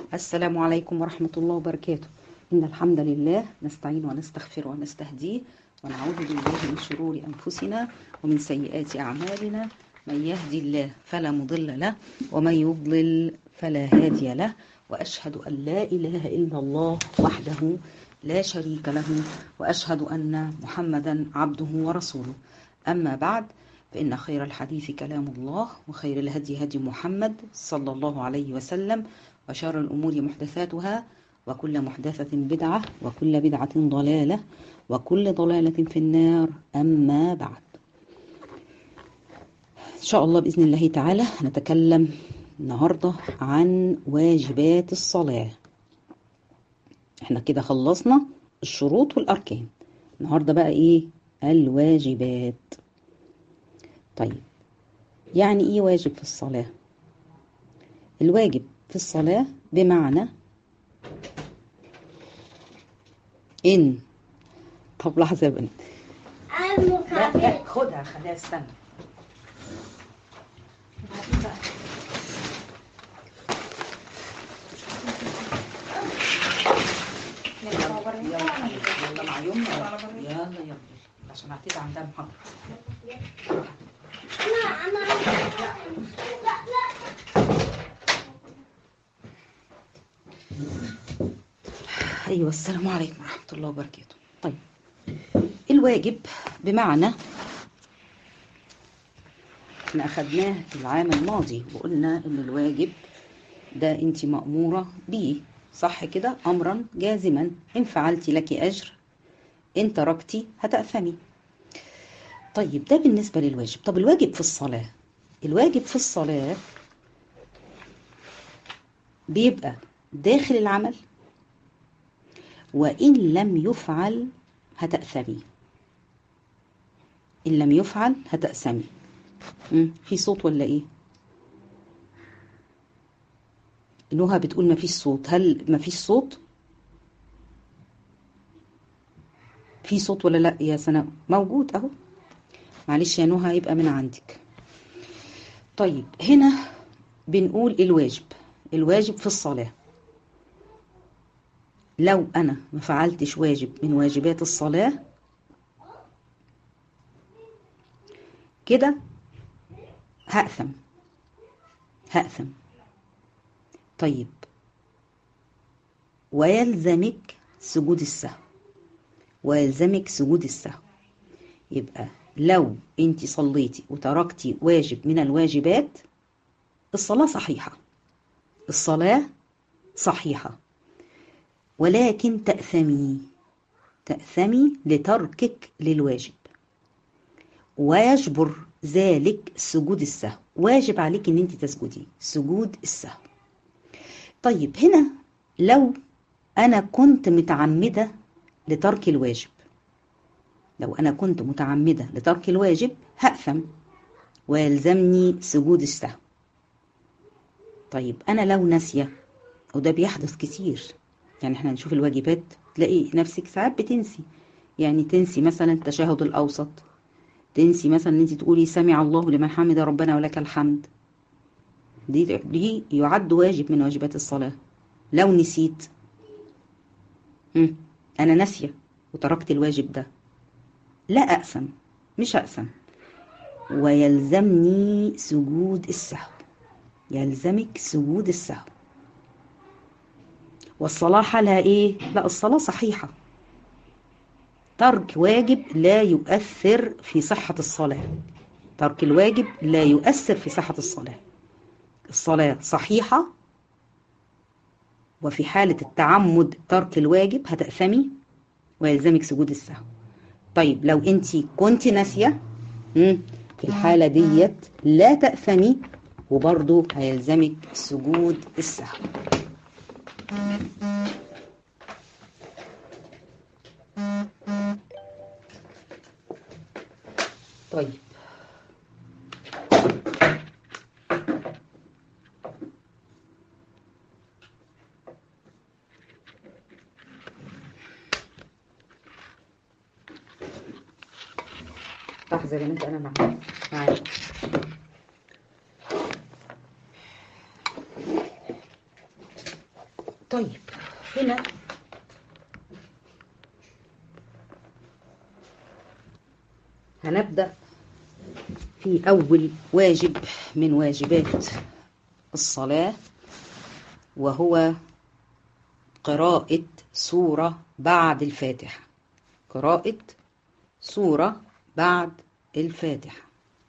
السلام عليكم ورحمة الله وبركاته إن الحمد لله نستعين ونستغفر ونستهديه ونعوذ بالله من شرور أنفسنا ومن سيئات أعمالنا من يهدي الله فلا مضل له ومن يضلل فلا هادي له وأشهد أن لا إله إلا الله وحده لا شريك له وأشهد أن محمدا عبده ورسوله أما بعد فإن خير الحديث كلام الله وخير الهدي هدي محمد صلى الله عليه وسلم وشر الأمور محدثاتها وكل محدثة بدعة وكل بدعة ضلالة وكل ضلالة في النار أما بعد إن شاء الله بإذن الله تعالى نتكلم النهاردة عن واجبات الصلاة احنا كده خلصنا الشروط والأركان النهاردة بقى إيه الواجبات طيب يعني إيه واجب في الصلاة الواجب في الصلاة بمعنى إن طب لحظة يا بنت لا لا خدها خليها استنى يلا يلا مع يمنى يلا يلا عشان هتبقى عندها محاضرة ايوه السلام عليكم ورحمه الله وبركاته طيب الواجب بمعنى احنا اخدناه العام الماضي وقلنا ان الواجب ده انت مأمورة بيه صح كده امرا جازما ان فعلتي لك اجر ان تركتي هتأثمي طيب ده بالنسبة للواجب طب الواجب في الصلاة الواجب في الصلاة بيبقى داخل العمل وإن لم يفعل هتأثمي إن لم يفعل هتأثمي في صوت ولا إيه نهى بتقول ما فيش صوت هل ما فيش صوت في صوت ولا لا يا سناء موجود اهو معلش يا نهى يبقى من عندك طيب هنا بنقول الواجب الواجب في الصلاة لو أنا ما فعلتش واجب من واجبات الصلاة كده هأثم هأثم طيب ويلزمك سجود السهو ويلزمك سجود السهو يبقى لو انت صليتي وتركتي واجب من الواجبات الصلاة صحيحة الصلاة صحيحة ولكن تأثمي تأثمي لتركك للواجب ويجبر ذلك سجود السهو واجب عليك ان انت تسجدي سجود السهو طيب هنا لو انا كنت متعمدة لترك الواجب لو أنا كنت متعمدة لترك الواجب هأثم ويلزمني سجود السهو طيب أنا لو ناسية وده بيحدث كتير يعني احنا نشوف الواجبات تلاقي نفسك ساعات بتنسي يعني تنسي مثلا التشهد الأوسط تنسي مثلا ان انت تقولي سمع الله لمن حمد ربنا ولك الحمد دي دي يعد واجب من واجبات الصلاة لو نسيت أنا ناسية وتركت الواجب ده لا أقسم مش أقسم ويلزمني سجود السهو يلزمك سجود السهو والصلاة حالها إيه؟ لا الصلاة صحيحة ترك واجب لا يؤثر في صحة الصلاة ترك الواجب لا يؤثر في صحة الصلاة الصلاة صحيحة وفي حالة التعمد ترك الواجب هتأثمي ويلزمك سجود السهو طيب لو انت كنت ناسية في الحالة ديت لا تأثمي وبرضه هيلزمك سجود السهو طيب لحظة يا بنات أنا معاك معاك طيب هنا هنبدأ في أول واجب من واجبات الصلاة وهو قراءة سورة بعد الفاتحة قراءة سورة بعد الفاتحة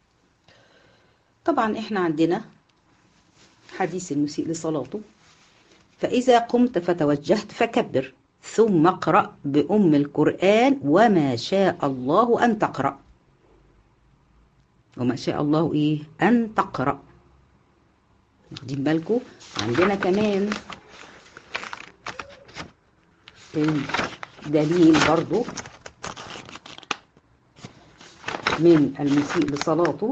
طبعا احنا عندنا حديث المسيء لصلاته فإذا قمت فتوجهت فكبر ثم اقرأ بأم القرآن وما شاء الله أن تقرأ وما شاء الله إيه أن تقرأ واخدين بالكم عندنا كمان دليل برضو من المسيء لصلاته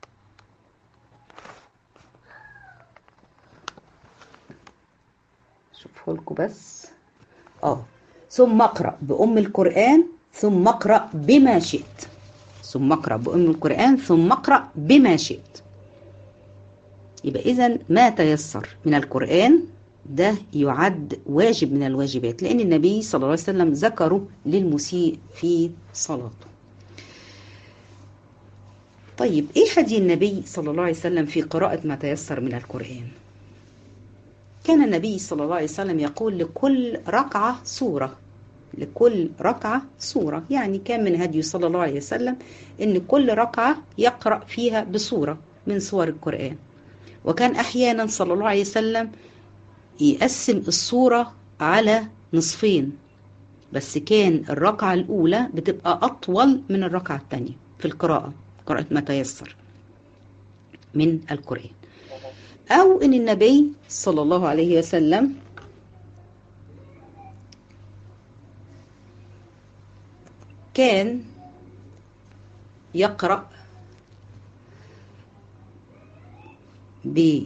شوفه لكم بس اه ثم اقرأ بأم القرآن ثم اقرأ بما شئت ثم اقرأ بأم القرآن ثم اقرأ بما شئت يبقى إذا ما تيسر من القرآن ده يعد واجب من الواجبات لأن النبي صلى الله عليه وسلم ذكره للمسيء في صلاته طيب إيه هدي النبي صلى الله عليه وسلم في قراءة ما تيسر من القرآن كان النبي صلى الله عليه وسلم يقول لكل ركعة سورة لكل ركعة سورة يعني كان من هديه صلى الله عليه وسلم إن كل ركعة يقرأ فيها بسورة من سور القرآن وكان أحيانا صلى الله عليه وسلم يقسم الصورة على نصفين بس كان الركعة الأولى بتبقى أطول من الركعة الثانية في القراءة قراءة ما تيسر من القرآن أو إن النبي صلى الله عليه وسلم كان يقرأ ب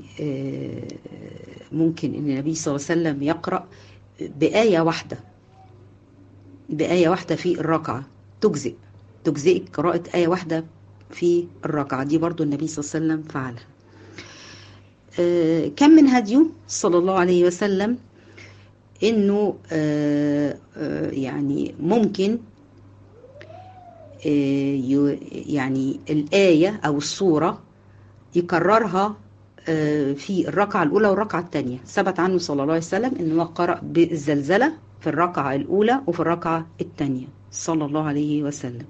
ممكن ان النبي صلى الله عليه وسلم يقرأ بآية واحدة بآية واحدة في الركعة تجزئ تجزئ قراءة آية واحدة في الركعة دي برضو النبي صلى الله عليه وسلم فعلها كم من هديه صلى الله عليه وسلم انه يعني ممكن يعني الآية أو الصورة يكررها في الركعة الأولى والركعة الثانية ثبت عنه صلى الله عليه وسلم أنه قرأ بالزلزلة في الركعة الأولى وفي الركعة الثانية صلى الله عليه وسلم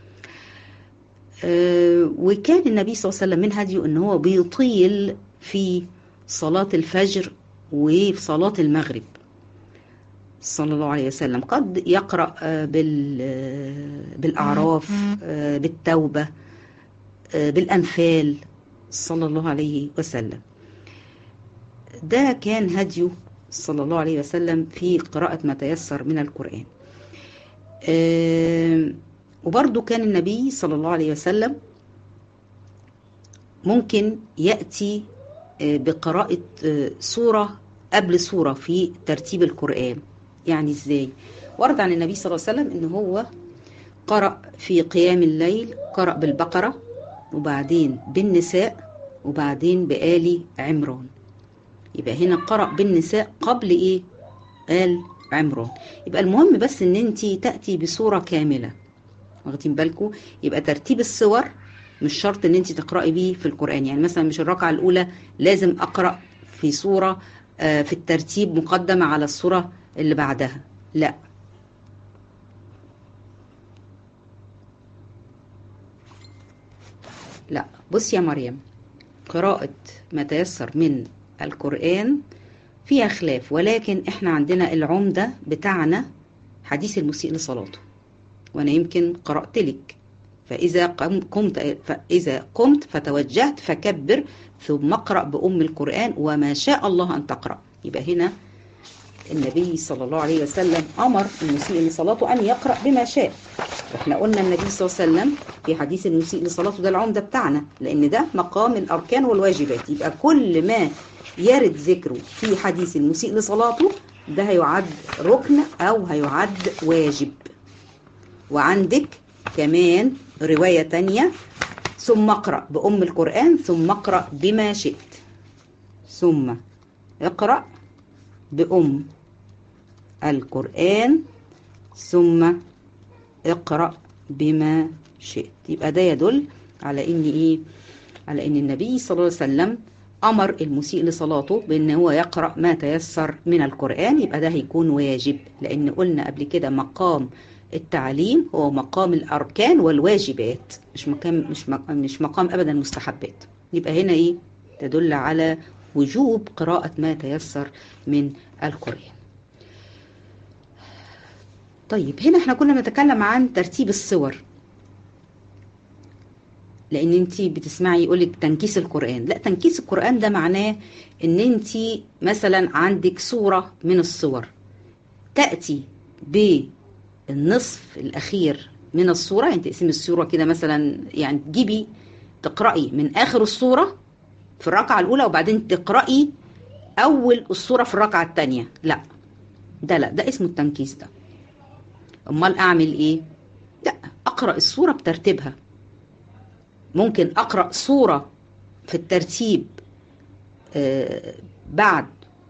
وكان النبي صلى الله عليه وسلم من هديه أنه هو بيطيل في صلاة الفجر وفي صلاة المغرب صلى الله عليه وسلم قد يقرأ بالأعراف بالتوبة بالأنفال صلى الله عليه وسلم ده كان هديه صلى الله عليه وسلم في قراءة ما تيسر من القرآن وبرضو كان النبي صلى الله عليه وسلم ممكن يأتي بقراءة سورة قبل سورة في ترتيب القرآن يعني ازاي ورد عن النبي صلى الله عليه وسلم ان هو قرأ في قيام الليل قرأ بالبقرة وبعدين بالنساء وبعدين بآل عمران يبقى هنا قرأ بالنساء قبل ايه آل عمران يبقى المهم بس ان انت تأتي بصورة كاملة واخدين بالكم يبقى ترتيب الصور مش شرط ان انت تقرأي بيه في القرآن يعني مثلا مش الركعة الاولى لازم اقرأ في صورة في الترتيب مقدمة على الصورة اللي بعدها لا لا بص يا مريم قراءة ما تيسر من القرآن فيها خلاف ولكن احنا عندنا العمدة بتاعنا حديث المسيء لصلاته وانا يمكن قرأت لك فإذا قمت فإذا قمت فتوجهت فكبر ثم اقرأ بأم القرآن وما شاء الله أن تقرأ يبقى هنا النبي صلى الله عليه وسلم أمر المسيء لصلاته أن يقرأ بما شاء واحنا قلنا النبي صلى الله عليه وسلم في حديث المسيء لصلاته ده العمدة بتاعنا لأن ده مقام الأركان والواجبات يبقى كل ما يرد ذكره في حديث المسيء لصلاته ده هيعد ركن أو هيعد واجب وعندك كمان رواية تانية ثم اقرأ بأم القرآن ثم اقرأ بما شئت ثم اقرأ بأم القرآن ثم اقرأ بما شئت يبقى ده يدل على ان ايه على ان النبي صلى الله عليه وسلم امر المسيء لصلاته بان هو يقرا ما تيسر من القران يبقى ده هيكون واجب لان قلنا قبل كده مقام التعليم هو مقام الاركان والواجبات مش مقام مش مقام مش مقام ابدا المستحبات يبقى هنا ايه تدل على وجوب قراءه ما تيسر من القران طيب هنا احنا كنا بنتكلم عن ترتيب الصور لان انت بتسمعي يقولك تنكيس القران لا تنكيس القران ده معناه ان انت مثلا عندك صوره من الصور تاتي بالنصف الاخير من الصوره يعني تقسمي الصوره كده مثلا يعني تجيبي تقراي من اخر الصوره في الركعه الاولى وبعدين تقراي اول الصوره في الركعه الثانيه لا ده لا ده اسمه التنكيس ده امال اعمل ايه لا اقرا الصوره بترتيبها ممكن اقرا صوره في الترتيب آه بعد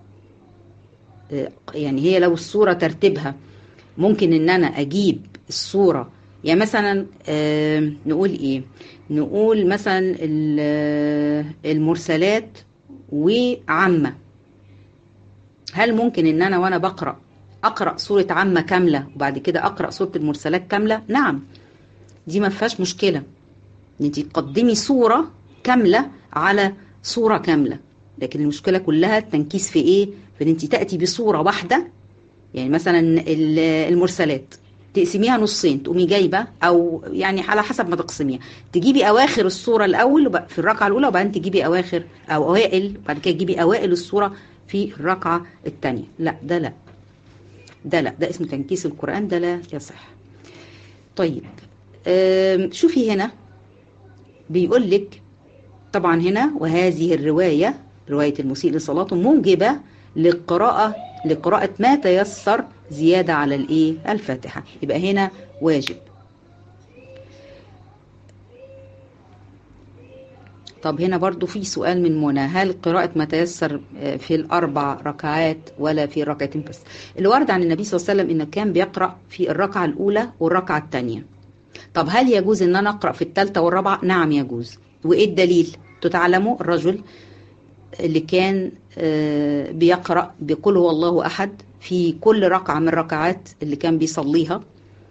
آه يعني هي لو الصوره ترتيبها ممكن ان انا اجيب الصوره يعني مثلا آه نقول ايه نقول مثلا المرسلات وعامه هل ممكن ان انا وانا بقرا اقرا سوره عامه كامله وبعد كده اقرا سوره المرسلات كامله نعم دي ما فيهاش مشكله ان انت تقدمي صوره كامله على صوره كامله لكن المشكله كلها التنكيس في ايه في ان انت تاتي بصوره واحده يعني مثلا المرسلات تقسميها نصين تقومي جايبه او يعني على حسب ما تقسميها تجيبي اواخر الصوره الاول في الركعه الاولى وبعدين تجيبي اواخر او اوائل وبعد كده تجيبي اوائل الصوره في الركعه الثانيه لا ده لا ده لا ده اسمه تنكيس القران ده لا يصح طيب شوفي هنا بيقول لك طبعا هنا وهذه الرواية رواية المسيء لصلاته موجبة للقراءة لقراءة ما تيسر زيادة على الايه الفاتحة يبقى هنا واجب طب هنا برضو في سؤال من منى هل قراءة ما تيسر في الأربع ركعات ولا في ركعتين بس اللي ورد عن النبي صلى الله عليه وسلم إنه كان بيقرأ في الركعة الأولى والركعة الثانية طب هل يجوز ان انا اقرا في الثالثه والرابعه نعم يجوز وايه الدليل تتعلموا الرجل اللي كان بيقرا بقول هو الله احد في كل ركعه من الركعات اللي كان بيصليها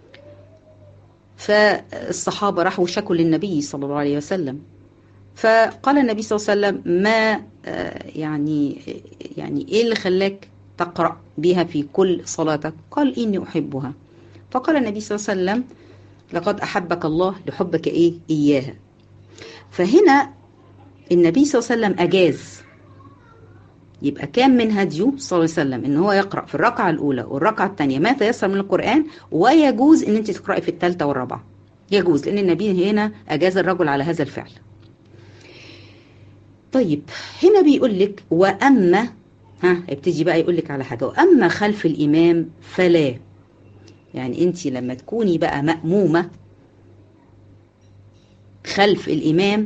فالصحابه راحوا شكوا للنبي صلى الله عليه وسلم فقال النبي صلى الله عليه وسلم ما يعني يعني ايه اللي خلاك تقرا بها في كل صلاتك قال اني احبها فقال النبي صلى الله عليه وسلم لقد أحبك الله لحبك إيه إياها فهنا النبي صلى الله عليه وسلم أجاز يبقى كان من هديه صلى الله عليه وسلم ان هو يقرا في الركعه الاولى والركعه الثانيه ما تيسر من القران ويجوز ان انت تقراي في الثالثه والرابعه يجوز لان النبي هنا اجاز الرجل على هذا الفعل طيب هنا بيقول لك واما ها ابتدي بقى يقول لك على حاجه واما خلف الامام فلا يعني انت لما تكوني بقى مأمومة خلف الإمام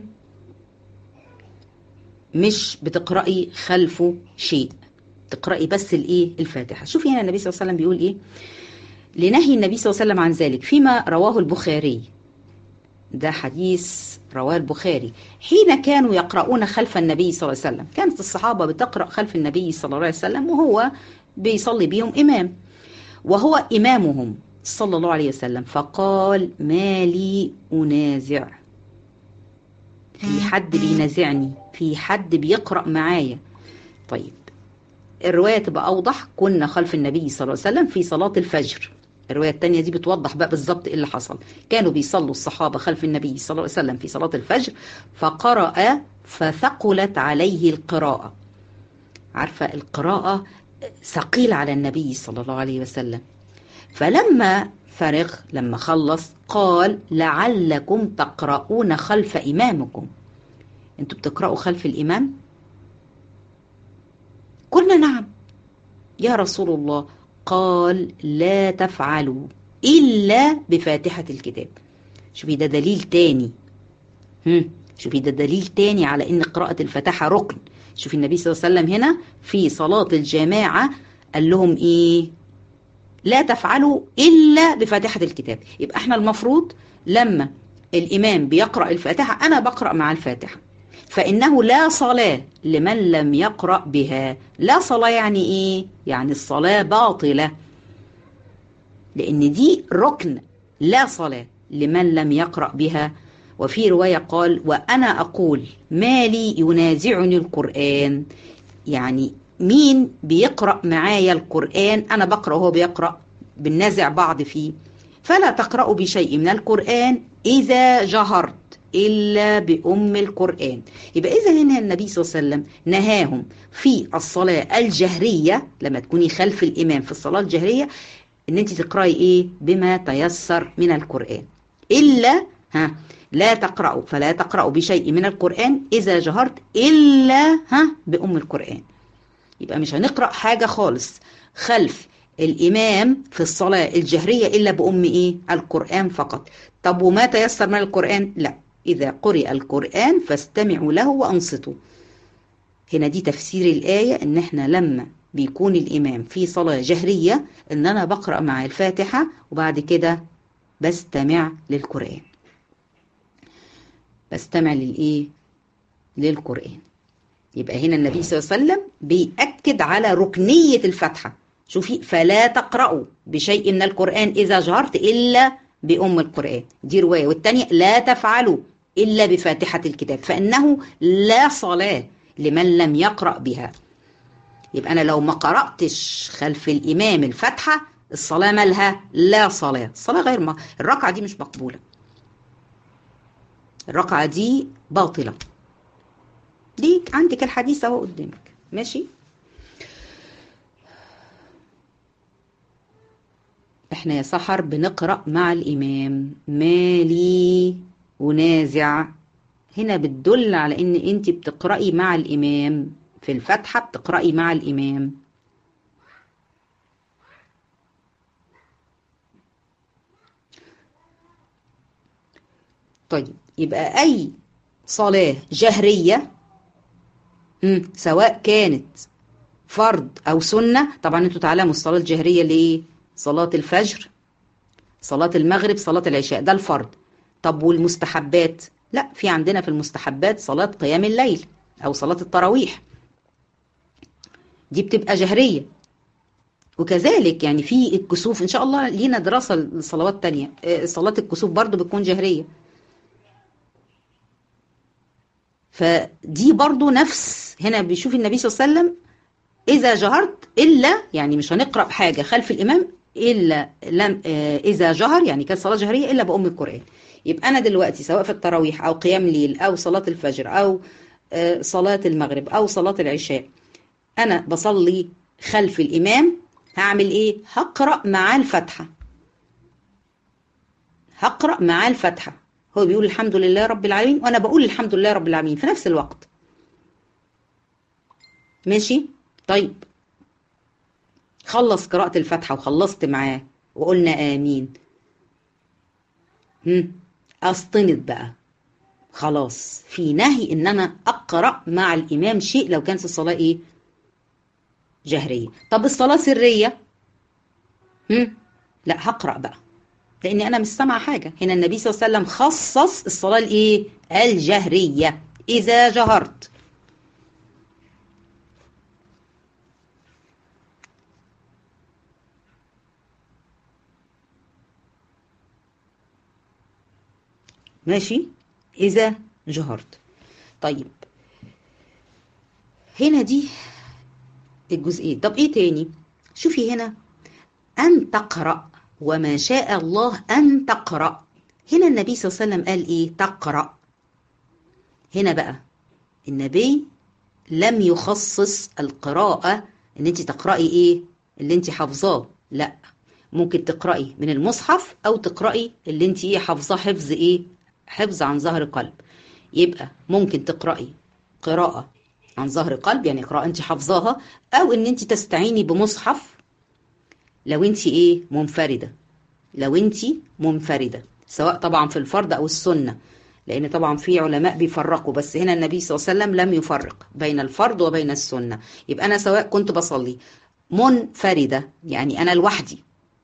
مش بتقرأي خلفه شيء تقرأي بس الايه الفاتحة شوفي هنا النبي صلى الله عليه وسلم بيقول ايه لنهي النبي صلى الله عليه وسلم عن ذلك فيما رواه البخاري ده حديث رواه البخاري حين كانوا يقرؤون خلف النبي صلى الله عليه وسلم كانت الصحابة بتقرأ خلف النبي صلى الله عليه وسلم وهو بيصلي بيهم إمام وهو إمامهم صلى الله عليه وسلم فقال ما لي أنازع في حد بينازعني في حد بيقرأ معايا طيب الرواية تبقى أوضح كنا خلف النبي صلى الله عليه وسلم في صلاة الفجر الرواية التانية دي بتوضح بقى بالظبط ايه اللي حصل كانوا بيصلوا الصحابة خلف النبي صلى الله عليه وسلم في صلاة الفجر فقرأ فثقلت عليه القراءة عارفة القراءة ثقيل على النبي صلى الله عليه وسلم فلما فرغ لما خلص قال لعلكم تقرؤون خلف إمامكم انتوا بتقرأوا خلف الإمام قلنا نعم يا رسول الله قال لا تفعلوا إلا بفاتحة الكتاب شوفي ده دليل تاني هم. شوفي ده دليل تاني على ان قراءة الفاتحة ركن شوفي النبي صلى الله عليه وسلم هنا في صلاة الجماعة قال لهم ايه لا تفعلوا إلا بفاتحة الكتاب يبقى احنا المفروض لما الإمام بيقرأ الفاتحة أنا بقرأ مع الفاتحة فإنه لا صلاة لمن لم يقرأ بها لا صلاة يعني إيه؟ يعني الصلاة باطلة لأن دي ركن لا صلاة لمن لم يقرأ بها وفي رواية قال وأنا أقول ما لي ينازعني القرآن يعني مين بيقرأ معايا القرآن أنا بقرأ وهو بيقرأ بننازع بعض فيه فلا تقرأوا بشيء من القرآن إذا جهرت إلا بأم القرآن يبقى إذا هنا النبي صلى الله عليه وسلم نهاهم في الصلاة الجهرية لما تكوني خلف الإمام في الصلاة الجهرية إن أنت تقرأي إيه بما تيسر من القرآن إلا ها لا تقرأوا فلا تقرأوا بشيء من القرآن إذا جهرت إلا ها بأم القرآن يبقى مش هنقرأ حاجة خالص خلف الإمام في الصلاة الجهرية إلا بأم إيه القرآن فقط طب وما تيسر من القرآن لا إذا قرئ القرآن فاستمعوا له وأنصتوا هنا دي تفسير الآية إن إحنا لما بيكون الإمام في صلاة جهرية إن أنا بقرأ مع الفاتحة وبعد كده بستمع للقرآن بستمع للإيه للقرآن يبقى هنا النبي صلى الله عليه وسلم بيأكد على ركنية الفتحة شوفي فلا تقرأوا بشيء من القرآن إذا جهرت إلا بأم القرآن دي رواية والتانية لا تفعلوا إلا بفاتحة الكتاب فإنه لا صلاة لمن لم يقرأ بها يبقى أنا لو ما قرأتش خلف الإمام الفاتحة الصلاة مالها لا صلاة الصلاة غير ما الركعة دي مش مقبولة الركعة دي باطلة دي عندك الحديث اهو قدامك ماشي احنا يا سحر بنقرأ مع الإمام مالي ونازع هنا بتدل على ان انت بتقرأي مع الإمام في الفتحة بتقرأي مع الإمام طيب يبقى أي صلاة جهرية مم. سواء كانت فرض أو سنة طبعا انتوا تعلموا الصلاة الجهرية اللي ايه صلاة الفجر صلاة المغرب صلاة العشاء ده الفرض طب والمستحبات لا في عندنا في المستحبات صلاة قيام الليل أو صلاة التراويح دي بتبقى جهرية وكذلك يعني في الكسوف إن شاء الله لينا دراسة لصلوات تانية صلاة الكسوف برضو بتكون جهرية فدي برضو نفس هنا بيشوف النبي صلى الله عليه وسلم إذا جهرت إلا يعني مش هنقرأ حاجة خلف الإمام إلا لم إذا جهر يعني كانت صلاة جهرية إلا بأم القرآن يبقى أنا دلوقتي سواء في التراويح أو قيام ليل أو صلاة الفجر أو صلاة المغرب أو صلاة العشاء أنا بصلي خلف الإمام هعمل إيه؟ هقرأ معاه الفتحة هقرأ معاه الفتحة هو بيقول الحمد لله رب العالمين وأنا بقول الحمد لله رب العالمين في نفس الوقت ماشي؟ طيب خلص قراءة الفاتحة وخلصت معاه وقلنا آمين هم أسطند بقى خلاص في نهي إن أنا أقرأ مع الإمام شيء لو كانت الصلاة إيه جهرية طب الصلاة سرية هم لا هقرأ بقى لأني أنا مش سامعة حاجة هنا النبي صلى الله عليه وسلم خصص الصلاة الإيه الجهرية إذا جهرت ماشي إذا جهرت طيب هنا دي الجزئين طب إيه تاني شوفي هنا أن تقرأ وما شاء الله أن تقرأ هنا النبي صلى الله عليه وسلم قال إيه تقرأ هنا بقى النبي لم يخصص القراءة ان انت تقرأي ايه اللي انت حافظاه لا ممكن تقرأي من المصحف او تقرأي اللي انت ايه حافظاه حفظ ايه حفظ عن ظهر قلب يبقى ممكن تقرأي قراءة عن ظهر قلب يعني قراءة انت حافظاها او ان انت تستعيني بمصحف لو انت ايه منفردة لو انت منفردة سواء طبعا في الفرض او السنة لان طبعا في علماء بيفرقوا بس هنا النبي صلى الله عليه وسلم لم يفرق بين الفرض وبين السنة يبقى انا سواء كنت بصلي منفردة يعني انا لوحدي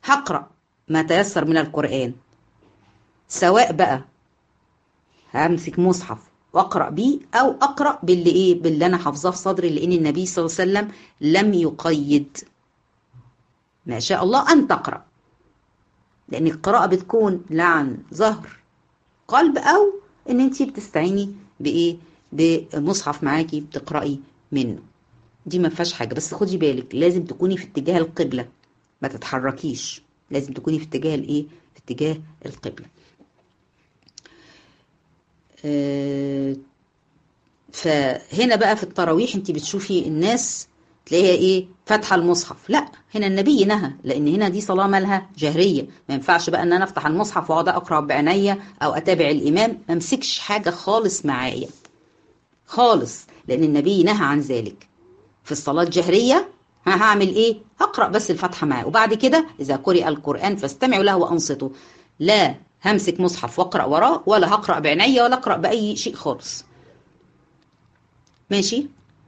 هقرأ ما تيسر من القرآن سواء بقى همسك مصحف واقرا بيه او اقرا باللي ايه باللي انا حافظاه في صدري لان النبي صلى الله عليه وسلم لم يقيد ما شاء الله ان تقرا لان القراءه بتكون لا عن ظهر قلب او ان انت بتستعيني بايه بمصحف معاكي بتقراي منه دي ما فيهاش حاجه بس خدي بالك لازم تكوني في اتجاه القبله ما تتحركيش لازم تكوني في اتجاه الايه في اتجاه القبله آه فهنا بقى في التراويح انت بتشوفي الناس تلاقيها ايه فاتحه المصحف لا هنا النبي نهى لان هنا دي صلاه مالها جهريه ما ينفعش بقى ان انا افتح المصحف واقعد اقرا بعينيا او اتابع الامام ما امسكش حاجه خالص معايا خالص لان النبي نهى عن ذلك في الصلاه الجهريه هعمل ايه هقرا بس الفاتحه معاه وبعد كده اذا قرئ القران فاستمعوا له وانصتوا لا همسك مصحف واقرا وراه ولا هقرا بعينيا ولا اقرا باي شيء خالص ماشي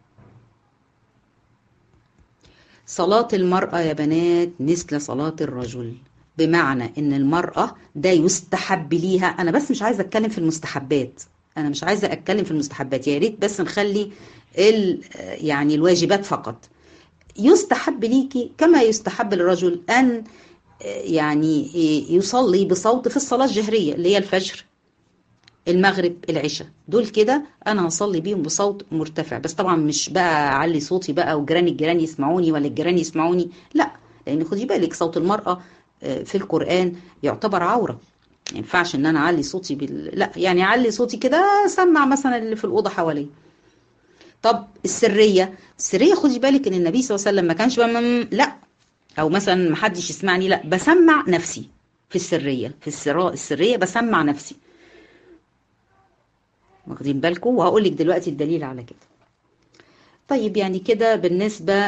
صلاة المرأة يا بنات مثل صلاة الرجل بمعنى ان المرأة ده يستحب ليها انا بس مش عايزة اتكلم في المستحبات انا مش عايزة اتكلم في المستحبات يا ريت بس نخلي يعني الواجبات فقط يستحب ليكي كما يستحب للرجل ان يعني يصلي بصوت في الصلاة الجهرية اللي هي الفجر المغرب العشاء دول كده انا هصلي بيهم بصوت مرتفع بس طبعا مش بقى اعلي صوتي بقى وجيران الجيران يسمعوني ولا الجيران يسمعوني لا لان خدي بالك صوت المرأة في القرآن يعتبر عورة ما ينفعش ان انا اعلي صوتي بال... لا يعني اعلي صوتي كده سمع مثلا اللي في الأوضة حواليا طب السرية السرية خدي بالك ان النبي صلى الله عليه وسلم ما كانش بقى لا او مثلا ما حدش يسمعني لا بسمع نفسي في السرية في السراء السرية بسمع نفسي واخدين بالكم وهقول لك دلوقتي الدليل على كده طيب يعني كده بالنسبة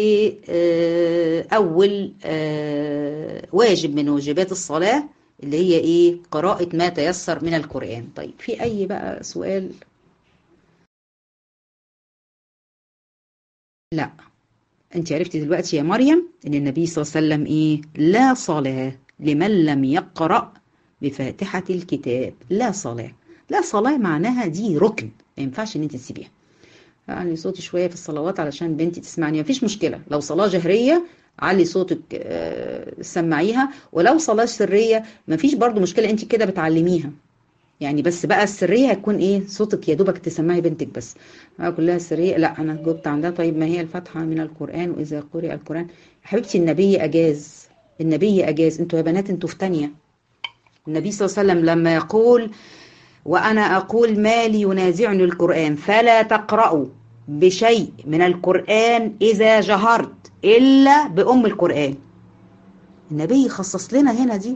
لأول واجب من واجبات الصلاة اللي هي ايه قراءة ما تيسر من القرآن طيب في أي بقى سؤال لا انت عرفتي دلوقتي يا مريم ان النبي صلى الله عليه وسلم ايه لا صلاة لمن لم يقرأ بفاتحة الكتاب لا صلاة لا صلاة معناها دي ركن ما ينفعش ان انت تسيبيها علي صوتي شوية في الصلوات علشان بنتي تسمعني مفيش مشكلة لو صلاة جهرية علي صوتك سمعيها ولو صلاة سرية مفيش برضو مشكلة انت كده بتعلميها يعني بس بقى السرية هتكون ايه صوتك يا دوبك تسمعي بنتك بس كلها سرية لا انا جبت عندها طيب ما هي الفاتحة من القرآن واذا قرئ القرآن حبيبتي النبي اجاز النبي اجاز انتوا يا بنات انتوا في تانية النبي صلى الله عليه وسلم لما يقول وأنا أقول ما لي ينازعني القرآن فلا تقرأوا بشيء من القرآن إذا جهرت إلا بأم القرآن النبي خصص لنا هنا دي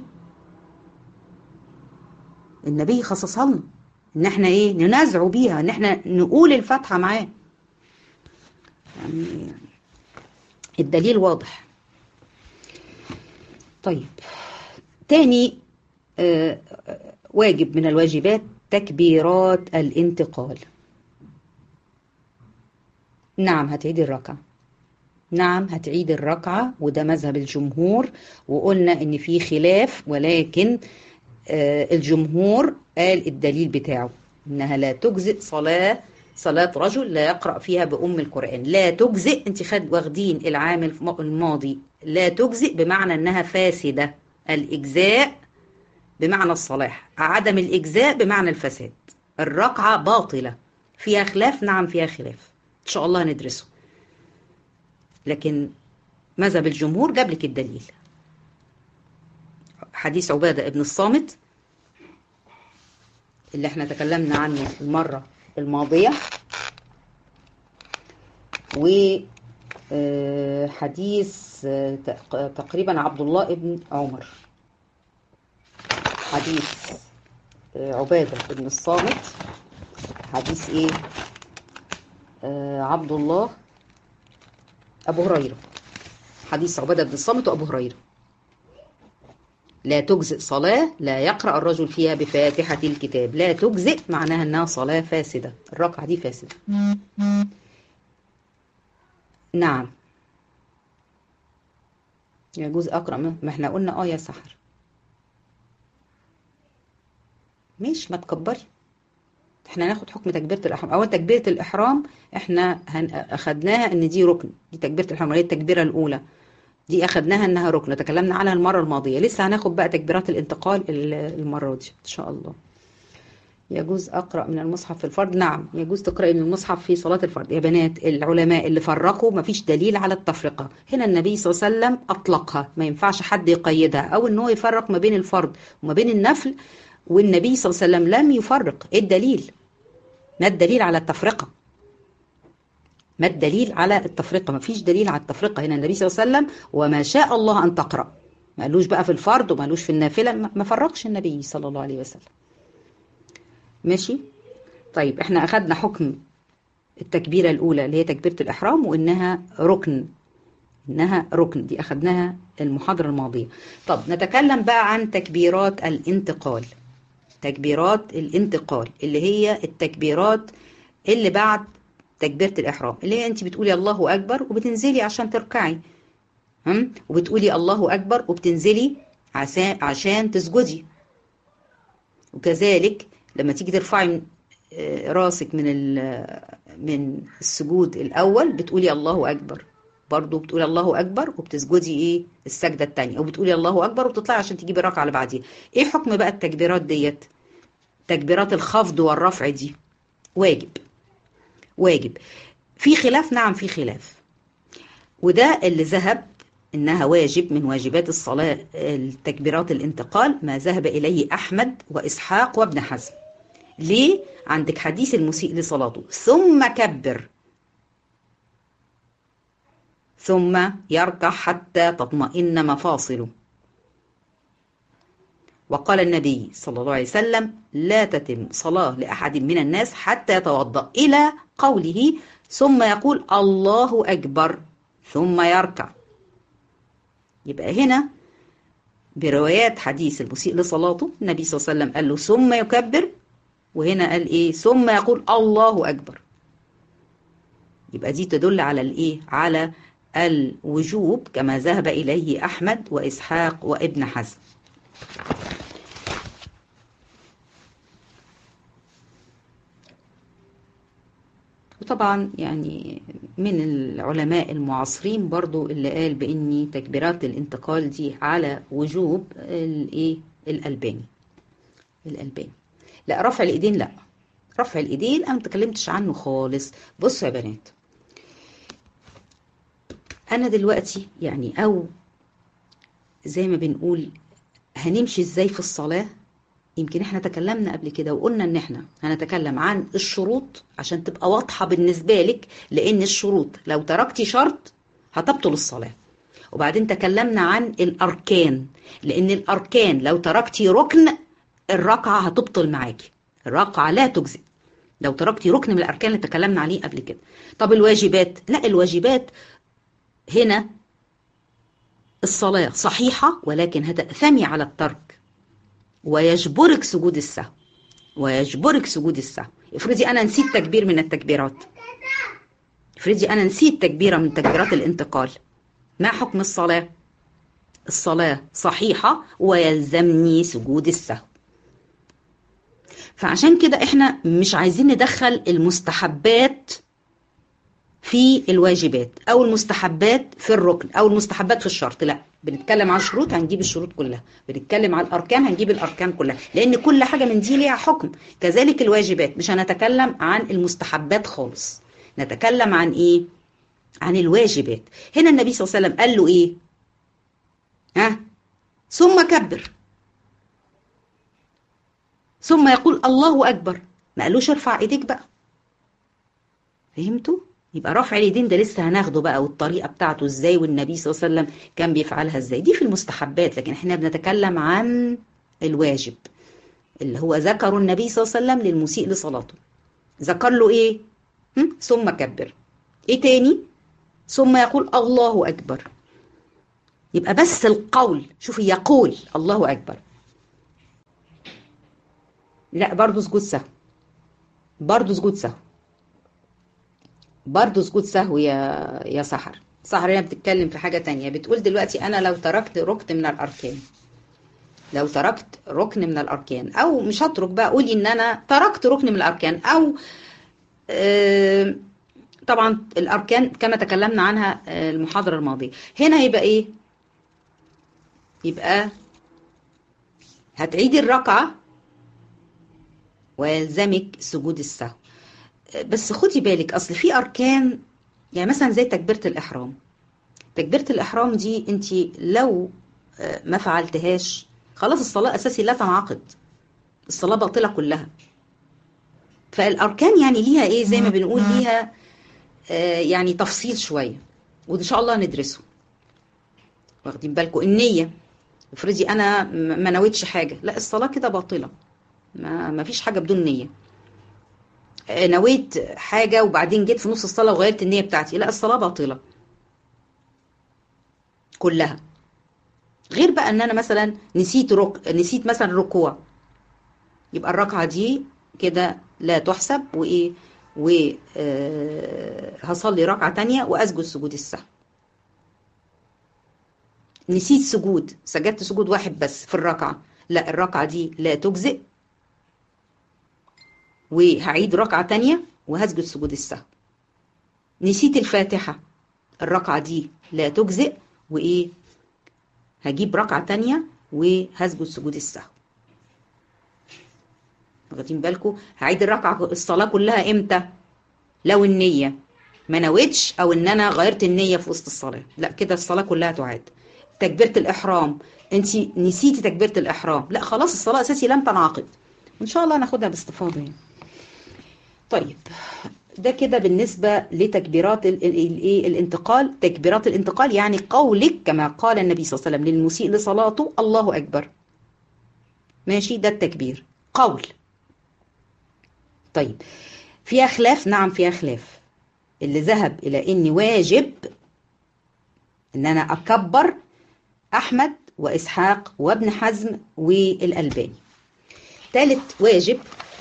النبي خصصها لنا ان احنا ايه ننازعه بيها ان احنا نقول الفاتحة معاه يعني الدليل واضح طيب تاني آه واجب من الواجبات تكبيرات الانتقال نعم هتعيد الركعة نعم هتعيد الركعة وده مذهب الجمهور وقلنا ان في خلاف ولكن آه الجمهور قال الدليل بتاعه انها لا تجزئ صلاة صلاة رجل لا يقرأ فيها بأم القرآن لا تجزئ انت خد واخدين العام الماضي لا تجزئ بمعنى انها فاسدة الإجزاء بمعنى الصلاح عدم الإجزاء بمعنى الفساد الركعة باطلة فيها خلاف نعم فيها خلاف إن شاء الله هندرسه لكن مذهب الجمهور جاب لك الدليل حديث عبادة ابن الصامت اللي احنا تكلمنا عنه المرة الماضية وحديث تقريبا عبد الله ابن عمر حديث عبادة بن الصامت حديث ايه آه عبد الله ابو هريرة حديث عبادة بن الصامت وابو هريرة لا تجزئ صلاة لا يقرأ الرجل فيها بفاتحة الكتاب لا تجزئ معناها انها صلاة فاسدة الركعة دي فاسدة نعم يجوز اقرا ما احنا قلنا اه يا سحر مش ما تكبري احنا هناخد حكم تكبيره الاحرام اول تكبيره الاحرام احنا هن... اخدناها ان دي ركن دي تكبيره الاحرام هي التكبيره الاولى دي اخدناها انها ركن تكلمنا عنها المره الماضيه لسه هناخد بقى تكبيرات الانتقال المره دي ان شاء الله يجوز اقرا من المصحف في الفرض نعم يجوز تقراي من المصحف في صلاه الفرض يا بنات العلماء اللي فرقوا ما فيش دليل على التفرقه هنا النبي صلى الله عليه وسلم اطلقها ما ينفعش حد يقيدها او ان هو يفرق ما بين الفرض وما بين النفل والنبي صلى الله عليه وسلم لم يفرق ايه الدليل ما الدليل على التفرقه ما الدليل على التفرقه ما فيش دليل على التفرقه هنا النبي صلى الله عليه وسلم وما شاء الله ان تقرا ما قالوش بقى في الفرض وما قالوش في النافله ما فرقش النبي صلى الله عليه وسلم ماشي طيب احنا اخدنا حكم التكبيره الاولى اللي هي تكبيره الاحرام وانها ركن انها ركن دي اخدناها المحاضره الماضيه طب نتكلم بقى عن تكبيرات الانتقال تكبيرات الانتقال اللي هي التكبيرات اللي بعد تكبيره الاحرام اللي هي انت بتقولي الله اكبر وبتنزلي عشان تركعي هم؟ وبتقولي الله اكبر وبتنزلي عشان عشان تسجدي وكذلك لما تيجي ترفعي راسك من من السجود الاول بتقولي الله اكبر برضه بتقولي الله اكبر وبتسجدي ايه السجده الثانيه وبتقولي الله اكبر وبتطلعي عشان تجيبي الركعه اللي بعديها ايه حكم بقى التكبيرات ديت تكبيرات الخفض والرفع دي واجب واجب في خلاف نعم في خلاف وده اللي ذهب انها واجب من واجبات الصلاه التكبيرات الانتقال ما ذهب اليه احمد واسحاق وابن حزم ليه عندك حديث المسيء لصلاته ثم كبر ثم يركع حتى تطمئن مفاصله وقال النبي صلى الله عليه وسلم لا تتم صلاة لأحد من الناس حتى يتوضأ إلى قوله ثم يقول الله أكبر ثم يركع يبقى هنا بروايات حديث المسيء لصلاته النبي صلى الله عليه وسلم قال له ثم يكبر وهنا قال ايه ثم يقول الله اكبر يبقى دي تدل على الايه على الوجوب كما ذهب اليه احمد واسحاق وابن حزم وطبعا يعني من العلماء المعاصرين برضو اللي قال بان تكبيرات الانتقال دي على وجوب الايه الالباني الالباني لا رفع الايدين لا رفع الايدين انا ما اتكلمتش عنه خالص بصوا يا بنات انا دلوقتي يعني او زي ما بنقول هنمشي ازاي في الصلاه يمكن احنا تكلمنا قبل كده وقلنا ان احنا هنتكلم عن الشروط عشان تبقى واضحه بالنسبه لك لان الشروط لو تركتي شرط هتبطل الصلاه وبعدين تكلمنا عن الاركان لان الاركان لو تركتي ركن الركعه هتبطل معاكي الركعه لا تجزئ لو تركتي ركن من الاركان اللي تكلمنا عليه قبل كده طب الواجبات لا الواجبات هنا الصلاه صحيحه ولكن هتأثمي على الترك ويجبرك سجود السهو ويجبرك سجود السهو افرضي انا نسيت تكبير من التكبيرات افرضي انا نسيت تكبيره من تكبيرات الانتقال ما حكم الصلاه الصلاه صحيحه ويلزمني سجود السهو فعشان كده احنا مش عايزين ندخل المستحبات في الواجبات او المستحبات في الركن او المستحبات في الشرط لا بنتكلم عن الشروط هنجيب الشروط كلها بنتكلم عن الاركان هنجيب الاركان كلها لان كل حاجه من دي ليها حكم كذلك الواجبات مش هنتكلم عن المستحبات خالص نتكلم عن ايه عن الواجبات هنا النبي صلى الله عليه وسلم قال له ايه ها ثم كبر ثم يقول الله اكبر ما قالوش ارفع ايديك بقى فهمتوا يبقى رفع اليدين ده لسه هناخده بقى والطريقه بتاعته ازاي والنبي صلى الله عليه وسلم كان بيفعلها ازاي دي في المستحبات لكن احنا بنتكلم عن الواجب اللي هو ذكر النبي صلى الله عليه وسلم للمسيء لصلاته ذكر له ايه هم؟ ثم كبر ايه تاني ثم يقول الله اكبر يبقى بس القول شوفي يقول الله اكبر لا برضه سجود سهو برضه سجود سهو برضه سجود سهو يا يا سحر سهرية بتتكلم في حاجة تانية بتقول دلوقتي أنا لو تركت ركن من الأركان لو تركت ركن من الأركان أو مش هترك بقى قولي إن أنا تركت ركن من الأركان أو آه طبعا الأركان كما تكلمنا عنها المحاضرة الماضية هنا يبقى إيه يبقى هتعيدي الركعة ويلزمك سجود السهو بس خدي بالك أصل في أركان يعني مثلا زي تكبيرة الإحرام تكبيرة الإحرام دي أنت لو ما فعلتهاش خلاص الصلاة أساسي لا تنعقد الصلاة باطلة كلها فالأركان يعني ليها إيه زي ما بنقول ليها آه يعني تفصيل شوية وإن شاء الله ندرسه واخدين بالكم النية افرضي أنا ما نويتش حاجة لا الصلاة كده باطلة ما, ما فيش حاجة بدون نية آه نويت حاجة وبعدين جيت في نص الصلاة وغيرت النية بتاعتي لا الصلاة باطلة كلها غير بقى ان انا مثلا نسيت رك... نسيت مثلا ركوع يبقى الركعه دي كده لا تحسب وايه و آه هصلي ركعه تانية واسجد سجود السهو نسيت سجود سجدت سجود واحد بس في الركعه لا الركعه دي لا تجزئ وهعيد ركعه تانية وهسجد سجود السهو نسيت الفاتحه الركعه دي لا تجزئ وايه هجيب ركعة تانية وهسجد سجود السهو واخدين بالكم هعيد الركعة الصلاة كلها امتى لو النية ما نويتش او ان انا غيرت النية في وسط الصلاة لا كده الصلاة كلها تعاد تكبيرة الاحرام انت نسيتي تكبيرة الاحرام لا خلاص الصلاة اساسي لم تنعقد ان شاء الله ناخدها باستفاضة يعني. طيب ده كده بالنسبة لتكبيرات الايه الانتقال تكبيرات الانتقال يعني قولك كما قال النبي صلى الله عليه وسلم للمسيء لصلاته الله أكبر ماشي ده التكبير قول طيب فيها خلاف نعم فيها خلاف اللي ذهب إلى إني واجب إن أنا أكبر أحمد وإسحاق وابن حزم والألباني ثالث واجب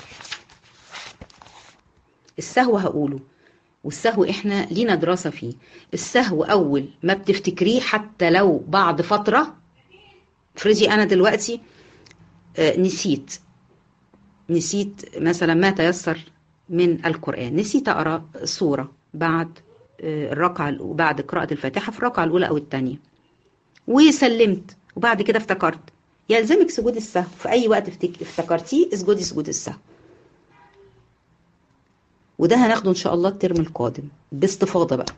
السهو هقوله والسهو احنا لينا دراسة فيه السهو اول ما بتفتكريه حتى لو بعد فترة فريجي انا دلوقتي آه نسيت نسيت مثلا ما تيسر من القرآن نسيت اقرا سورة بعد آه الركعة بعد قراءة الفاتحة في الركعة الاولى او الثانية وسلمت وبعد كده افتكرت يلزمك سجود السهو في اي وقت افتكرتيه اسجدي سجود السهو وده هناخده ان شاء الله الترم القادم باستفاضه بقى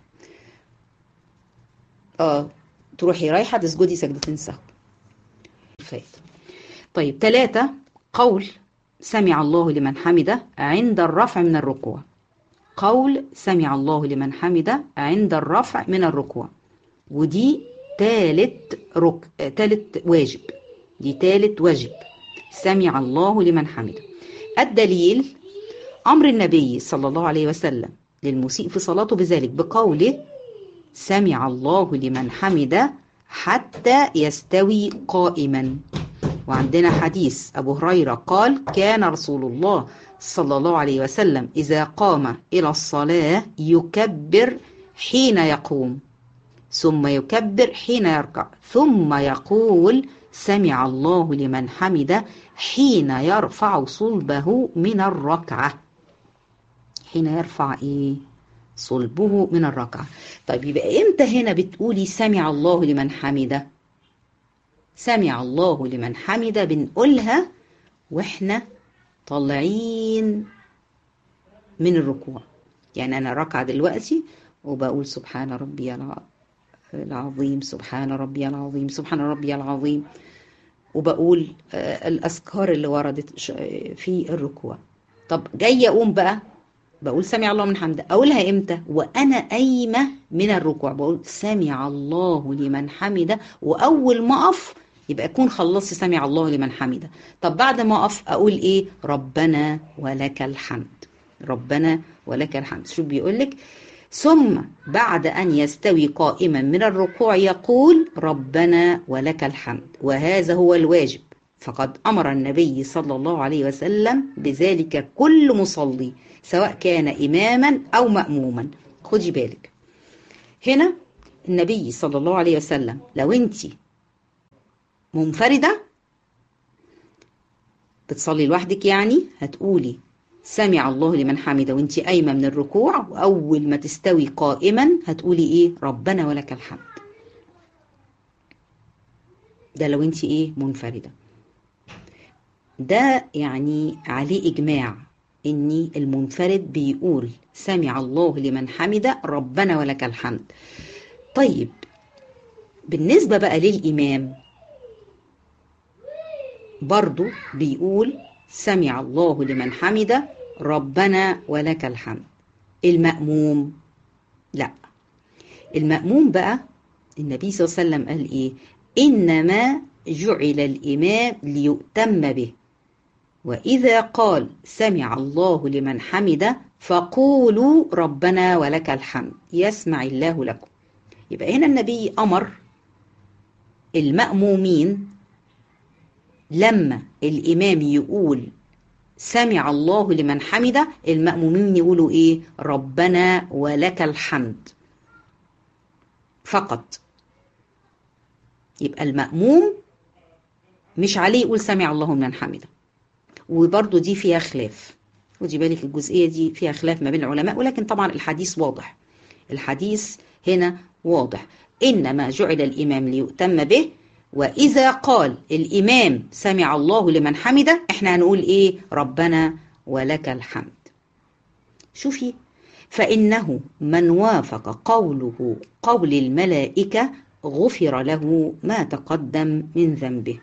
اه تروحي رايحه تسجدي سجدتين سهو فايت طيب ثلاثة قول سمع الله لمن حمده عند الرفع من الركوع قول سمع الله لمن حمده عند الرفع من الركوع ودي تالت رك تالت واجب دي تالت واجب سمع الله لمن حمده الدليل أمر النبي صلى الله عليه وسلم للمسيء في صلاته بذلك بقوله سمع الله لمن حمد حتى يستوي قائما وعندنا حديث أبو هريرة قال كان رسول الله صلى الله عليه وسلم إذا قام إلى الصلاة يكبر حين يقوم ثم يكبر حين يركع ثم يقول سمع الله لمن حمد حين يرفع صلبه من الركعه حين يرفع ايه صلبه من الركعة طيب يبقى امتى هنا بتقولي سمع الله لمن حمده سمع الله لمن حمده بنقولها واحنا طالعين من الركوع يعني انا راكعه دلوقتي وبقول سبحان ربي العظيم سبحان ربي العظيم سبحان ربي العظيم وبقول الاذكار اللي وردت في الركوع طب جايه اقوم بقى بقول سمع الله من حمده اقولها امتى وانا قايمه من الركوع بقول سمع الله لمن حمده واول ما اقف يبقى اكون خلصت سمع الله لمن حمده طب بعد ما اقف اقول ايه ربنا ولك الحمد ربنا ولك الحمد شو بيقول لك ثم بعد ان يستوي قائما من الركوع يقول ربنا ولك الحمد وهذا هو الواجب فقد امر النبي صلى الله عليه وسلم بذلك كل مصلي سواء كان إماما أو مأموما خدي بالك هنا النبي صلى الله عليه وسلم لو انت منفردة بتصلي لوحدك يعني هتقولي سمع الله لمن حمده وانت قايمة من الركوع وأول ما تستوي قائما هتقولي ايه ربنا ولك الحمد ده لو انت ايه منفردة ده يعني عليه إجماع إن المنفرد بيقول سمع الله لمن حمده ربنا ولك الحمد طيب بالنسبة بقى للإمام برضو بيقول سمع الله لمن حمده ربنا ولك الحمد المأموم لا المأموم بقى النبي صلى الله عليه وسلم قال إيه إنما جعل الإمام ليؤتم به وإذا قال سمع الله لمن حمده فقولوا ربنا ولك الحمد يسمع الله لكم يبقى هنا النبي أمر المأمومين لما الإمام يقول سمع الله لمن حمده المأمومين يقولوا إيه ربنا ولك الحمد فقط يبقى المأموم مش عليه يقول سمع الله لمن حمده وبرضه دي فيها خلاف ودي بالك الجزئية دي فيها خلاف ما بين العلماء ولكن طبعا الحديث واضح الحديث هنا واضح إنما جعل الإمام ليؤتم به وإذا قال الإمام سمع الله لمن حمده إحنا هنقول إيه ربنا ولك الحمد شوفي فإنه من وافق قوله قول الملائكة غفر له ما تقدم من ذنبه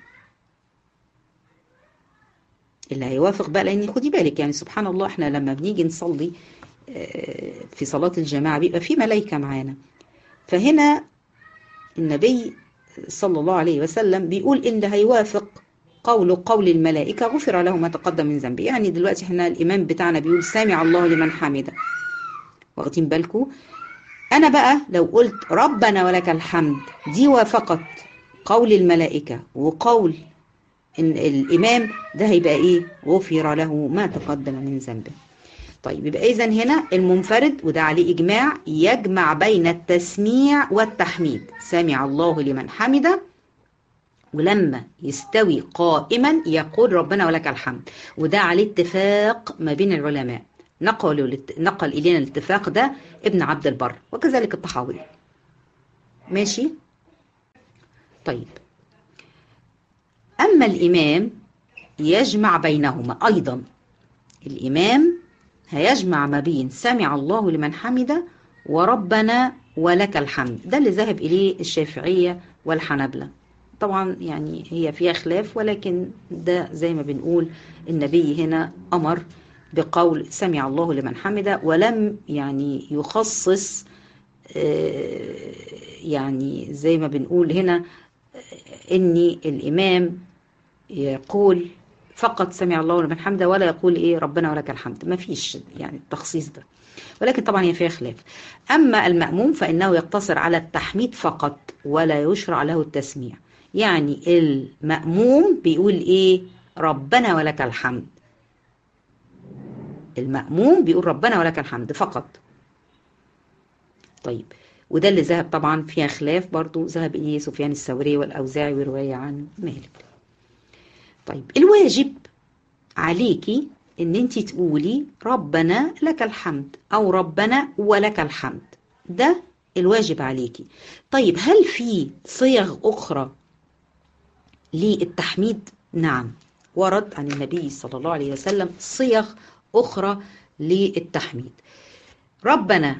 اللي هيوافق بقى لان خدي بالك يعني سبحان الله احنا لما بنيجي نصلي في صلاة الجماعة بيبقى في ملائكة معانا فهنا النبي صلى الله عليه وسلم بيقول ان اللي هيوافق قول قول الملائكة غفر له ما تقدم من ذنبه يعني دلوقتي احنا الإمام بتاعنا بيقول سامع الله لمن حمده واخدين بالكم أنا بقى لو قلت ربنا ولك الحمد دي وافقت قول الملائكة وقول إن الإمام ده هيبقى إيه غفر له ما تقدم من ذنبه طيب يبقى إذا هنا المنفرد وده عليه إجماع يجمع بين التسميع والتحميد سمع الله لمن حمده ولما يستوي قائما يقول ربنا ولك الحمد وده عليه اتفاق ما بين العلماء نقل نقل إلينا الاتفاق ده ابن عبد البر وكذلك الطحاوي ماشي طيب أما الإمام يجمع بينهما أيضا الإمام هيجمع ما بين سمع الله لمن حمده وربنا ولك الحمد ده اللي ذهب إليه الشافعية والحنبلة طبعا يعني هي فيها خلاف ولكن ده زي ما بنقول النبي هنا أمر بقول سمع الله لمن حمده ولم يعني يخصص يعني زي ما بنقول هنا ان الامام يقول فقط سمع الله لمن حمده ولا يقول ايه ربنا ولك الحمد ما فيش يعني التخصيص ده ولكن طبعا هي فيها خلاف اما المأموم فانه يقتصر على التحميد فقط ولا يشرع له التسميع يعني المأموم بيقول ايه ربنا ولك الحمد المأموم بيقول ربنا ولك الحمد فقط طيب وده اللي ذهب طبعا فيها خلاف برضو ذهب إليه سفيان الثوري والأوزاعي ورواية عن مالك طيب الواجب عليكي ان انت تقولي ربنا لك الحمد او ربنا ولك الحمد ده الواجب عليكي طيب هل في صيغ اخرى للتحميد نعم ورد عن النبي صلى الله عليه وسلم صيغ أخرى للتحميد ربنا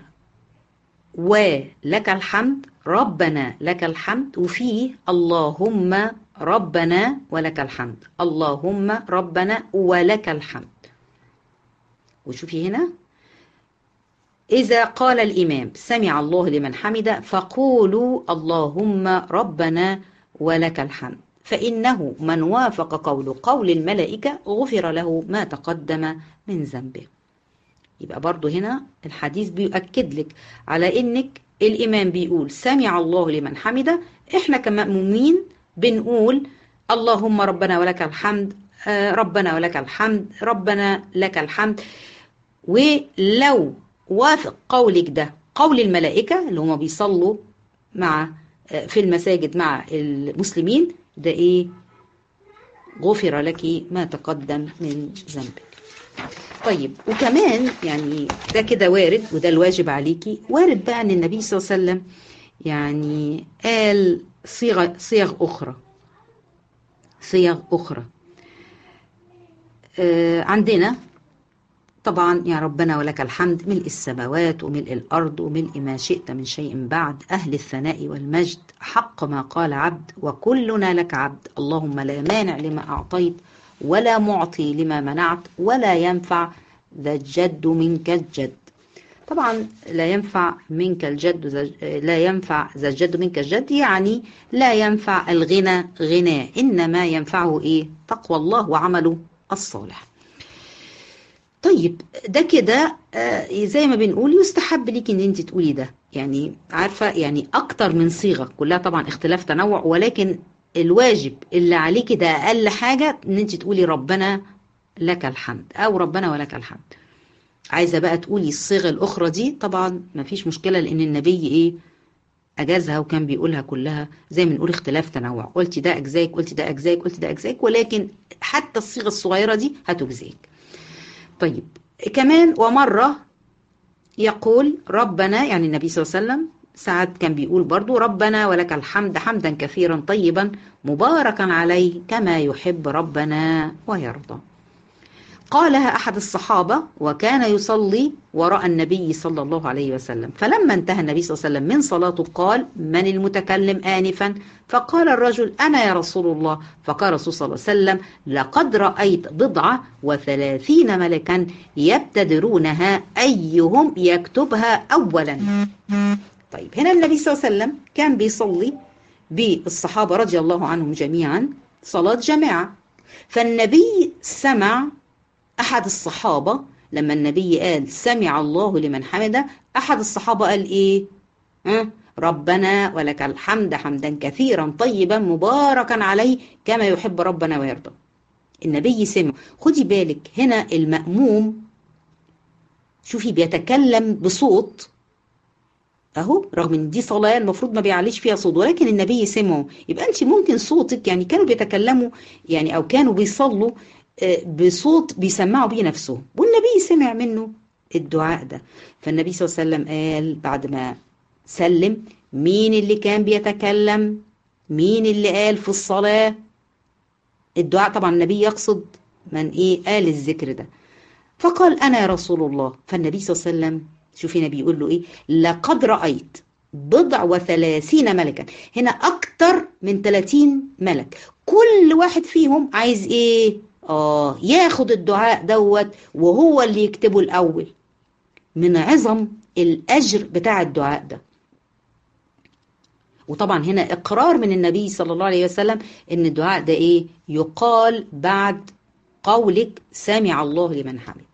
ولك الحمد ربنا لك الحمد وفيه اللهم ربنا ولك الحمد اللهم ربنا ولك الحمد وشوفي هنا إذا قال الإمام سمع الله لمن حمد فقولوا اللهم ربنا ولك الحمد فإنه من وافق قول قول الملائكة غفر له ما تقدم من ذنبه يبقى برضو هنا الحديث بيؤكد لك على إنك الإمام بيقول سمع الله لمن حمده إحنا كمأمومين بنقول اللهم ربنا ولك الحمد ربنا ولك الحمد ربنا لك الحمد ولو وافق قولك ده قول الملائكة اللي هم بيصلوا مع في المساجد مع المسلمين ده ايه غفر لك ما تقدم من ذنبك طيب وكمان يعني ده كده وارد وده الواجب عليكي وارد بقى ان النبي صلى الله عليه وسلم يعني قال صيغ صيغ اخرى صيغ اخرى آه عندنا طبعا يا ربنا ولك الحمد ملء السماوات وملء الأرض وملء ما شئت من شيء بعد أهل الثناء والمجد حق ما قال عبد وكلنا لك عبد اللهم لا مانع لما أعطيت ولا معطي لما منعت ولا ينفع ذا الجد منك الجد طبعا لا ينفع منك الجد لا ينفع ذا الجد منك الجد يعني لا ينفع الغنى غنى إنما ينفعه إيه تقوى الله وعمله الصالح طيب ده كده آه زي ما بنقول يستحب ليك ان انت تقولي ده يعني عارفه يعني اكتر من صيغه كلها طبعا اختلاف تنوع ولكن الواجب اللي عليكي ده اقل حاجه ان انت تقولي ربنا لك الحمد او ربنا ولك الحمد عايزه بقى تقولي الصيغه الاخرى دي طبعا ما فيش مشكله لان النبي ايه اجازها وكان بيقولها كلها زي ما نقول اختلاف تنوع قلتي ده اجزاك قلتي ده اجزاك قلتي ده اجزاك ولكن حتى الصيغه الصغيره دي هتجزيك طيب كمان ومرة يقول ربنا يعني النبي صلى الله عليه وسلم ساعات كان بيقول برضو ربنا ولك الحمد حمدا كثيرا طيبا مباركا عليه كما يحب ربنا ويرضى قالها أحد الصحابة وكان يصلي وراء النبي صلى الله عليه وسلم فلما انتهى النبي صلى الله عليه وسلم من صلاته قال من المتكلم آنفا فقال الرجل أنا يا رسول الله فقال الرسول صلى الله عليه وسلم لقد رأيت بضعة وثلاثين ملكا يبتدرونها أيهم يكتبها أولا طيب هنا النبي صلى الله عليه وسلم كان بيصلي بالصحابة رضي الله عنهم جميعا صلاة جماعة فالنبي سمع أحد الصحابة لما النبي قال سمع الله لمن حمده أحد الصحابة قال إيه أه؟ ربنا ولك الحمد حمدا كثيرا طيبا مباركا عليه كما يحب ربنا ويرضى النبي سمع خدي بالك هنا المأموم شوفي بيتكلم بصوت اهو رغم ان دي صلاه المفروض ما بيعليش فيها صوت ولكن النبي سمعه يبقى انت ممكن صوتك يعني كانوا بيتكلموا يعني او كانوا بيصلوا بصوت بيسمعوا بيه نفسهم والنبي سمع منه الدعاء ده فالنبي صلى الله عليه وسلم قال بعد ما سلم مين اللي كان بيتكلم مين اللي قال في الصلاة الدعاء طبعا النبي يقصد من ايه قال الذكر ده فقال انا يا رسول الله فالنبي صلى الله عليه وسلم شوفي النبي يقول له ايه لقد رأيت بضع وثلاثين ملكا هنا اكتر من 30 ملك كل واحد فيهم عايز ايه آه ياخد الدعاء دوت وهو اللي يكتبه الأول من عظم الأجر بتاع الدعاء ده وطبعا هنا إقرار من النبي صلى الله عليه وسلم إن الدعاء ده إيه يقال بعد قولك سامع الله لمن حمد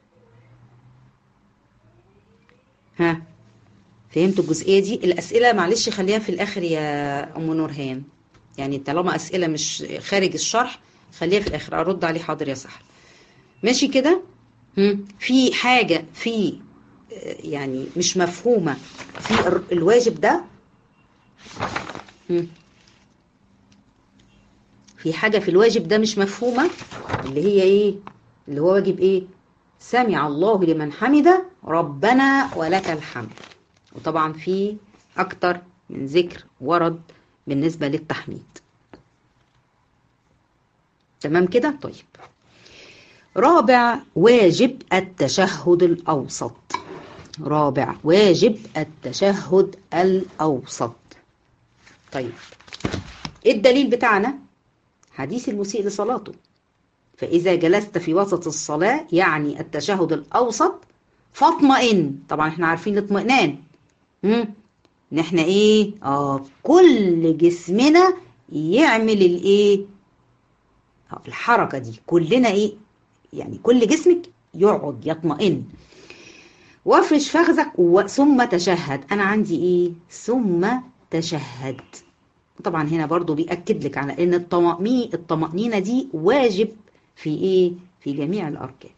ها فهمتوا الجزئية دي الأسئلة معلش خليها في الآخر يا أم نورهان يعني طالما أسئلة مش خارج الشرح خليها في الاخر ارد عليه حاضر يا سحر ماشي كده في حاجه في يعني مش مفهومه في الواجب ده في حاجه في الواجب ده مش مفهومه اللي هي ايه اللي هو واجب ايه سمع الله لمن حمده ربنا ولك الحمد وطبعا في اكتر من ذكر ورد بالنسبه للتحميد تمام كده طيب رابع واجب التشهد الأوسط رابع واجب التشهد الأوسط طيب ايه الدليل بتاعنا حديث المسيء لصلاته فإذا جلست في وسط الصلاة يعني التشهد الأوسط فاطمئن طبعا احنا عارفين الاطمئنان ان احنا ايه اه كل جسمنا يعمل الايه الحركة دي كلنا ايه يعني كل جسمك يقعد يطمئن وافرش فخذك ثم تشهد انا عندي ايه ثم تشهد طبعا هنا برضو بيأكد لك على ان الطمأنينة الطمأنينة دي واجب في ايه في جميع الاركان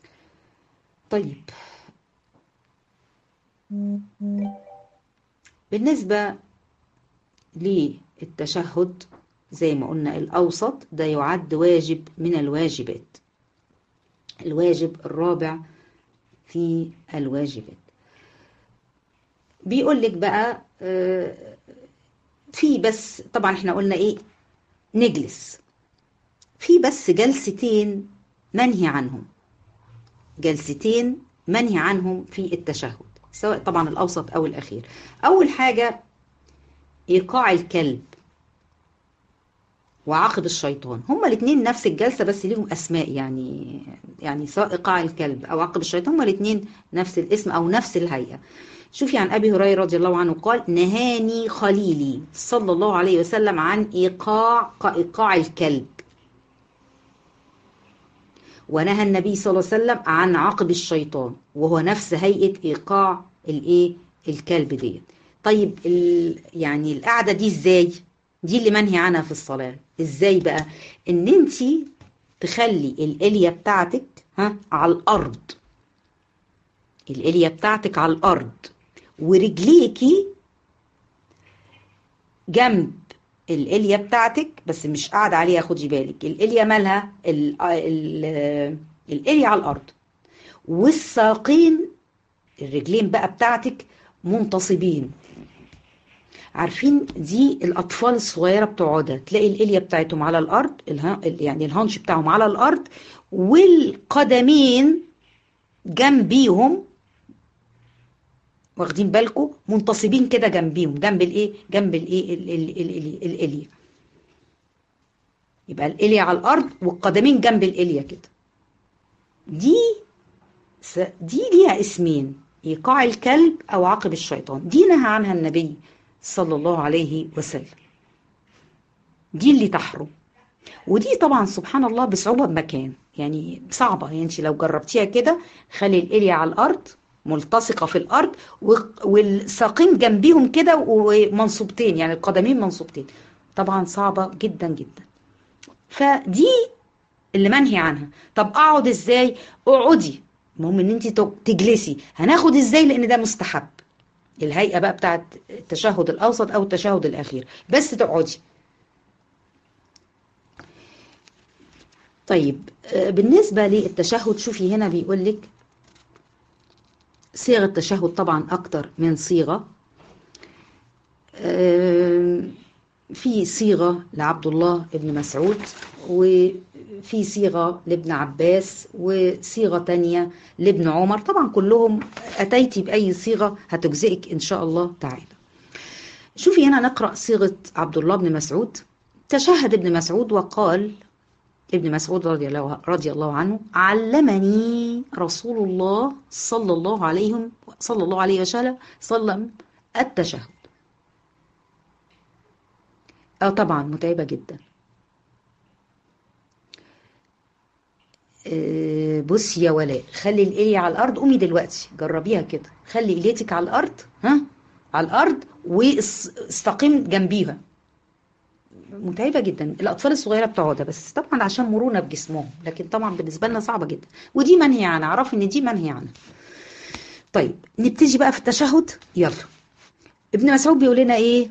طيب بالنسبة للتشهد زي ما قلنا الأوسط ده يعد واجب من الواجبات الواجب الرابع في الواجبات بيقول لك بقى في بس طبعا احنا قلنا ايه نجلس في بس جلستين منهي عنهم جلستين منهي عنهم في التشهد سواء طبعا الأوسط أو الأخير أول حاجة إيقاع الكلب وعقب الشيطان هما الاثنين نفس الجلسة بس ليهم أسماء يعني يعني سواء إيقاع الكلب أو عقب الشيطان هما الاثنين نفس الاسم أو نفس الهيئة شوفي عن أبي هريرة رضي الله عنه قال نهاني خليلي صلى الله عليه وسلم عن إيقاع كإيقاع الكلب ونهى النبي صلى الله عليه وسلم عن عقب الشيطان وهو نفس هيئة إيقاع الإيه الكلب ديت طيب يعني القعدة دي إزاي دي اللي منهي عنها في الصلاة إزاي بقى إن أنت تخلي الإلية بتاعتك ها على الأرض الإلية بتاعتك على الأرض ورجليكي جنب الإلية بتاعتك بس مش قاعدة عليها خدي بالك الإلية مالها الإلية على الأرض والساقين الرجلين بقى بتاعتك منتصبين عارفين دي الأطفال الصغيرة بتقعدها تلاقي الإلية بتاعتهم على الأرض يعني الهانش بتاعهم على الأرض والقدمين جنبيهم واخدين بالكم منتصبين كده جنبيهم جنب الايه جنب الايه الاليه يبقى الاليه على الارض والقدمين جنب الاليه كده دي دي ليها اسمين ايقاع الكلب او عقب الشيطان دي نهى عنها النبي صلى الله عليه وسلم دي اللي تحرم ودي طبعا سبحان الله بصعوبه بمكان يعني صعبه يعني انت لو جربتيها كده خلي الاليه على الارض ملتصقة في الأرض والساقين جنبيهم كده ومنصوبتين يعني القدمين منصوبتين طبعا صعبة جدا جدا فدي اللي منهي عنها طب اقعد ازاي اقعدي المهم ان انت تجلسي هناخد ازاي لان ده مستحب الهيئة بقى بتاعت التشهد الاوسط او التشهد الاخير بس تقعدي طيب بالنسبة للتشهد شوفي هنا بيقول لك صيغ التشهد طبعا أكتر من صيغة في صيغة لعبد الله بن مسعود وفي صيغة لابن عباس وصيغة تانية لابن عمر طبعا كلهم أتيتي بأي صيغة هتجزئك إن شاء الله تعالى شوفي هنا نقرأ صيغة عبد الله بن مسعود تشهد ابن مسعود وقال ابن مسعود رضي الله, رضي الله عنه علمني رسول الله صلى الله عليه صلى الله عليه وسلم التشهد اه طبعا متعبة جدا آه بصي يا ولاء خلي الإلية على الأرض قومي دلوقتي جربيها كده خلي إليتك على الأرض ها على الأرض واستقيم جنبيها متعبه جدا الاطفال الصغيره بتقعدها بس طبعا عشان مرونه بجسمهم لكن طبعا بالنسبه لنا صعبه جدا ودي منهي عنها اعرف ان دي منهي عنها طيب نبتدي بقى في التشهد يلا ابن مسعود بيقول لنا ايه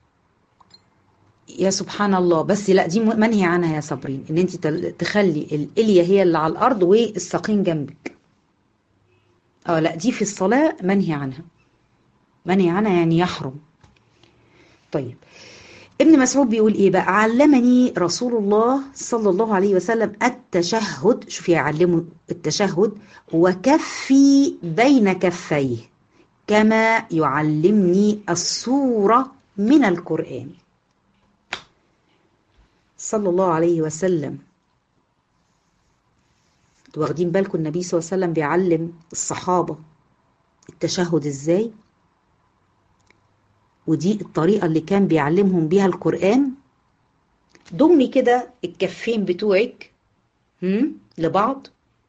يا سبحان الله بس لا دي منهي عنها يا صابرين ان انت تخلي الاليه هي اللي على الارض والساقين جنبك اه لا دي في الصلاه منهي عنها منهي عنها يعني يحرم طيب ابن مسعود بيقول ايه بقى علمني رسول الله صلى الله عليه وسلم التشهد شوفي يعلمه التشهد وكفي بين كفيه كما يعلمني السورة من القرآن صلى الله عليه وسلم واخدين بالكم النبي صلى الله عليه وسلم بيعلم الصحابة التشهد ازاي ودي الطريقة اللي كان بيعلمهم بيها القرآن ضمي كده الكفين بتوعك لبعض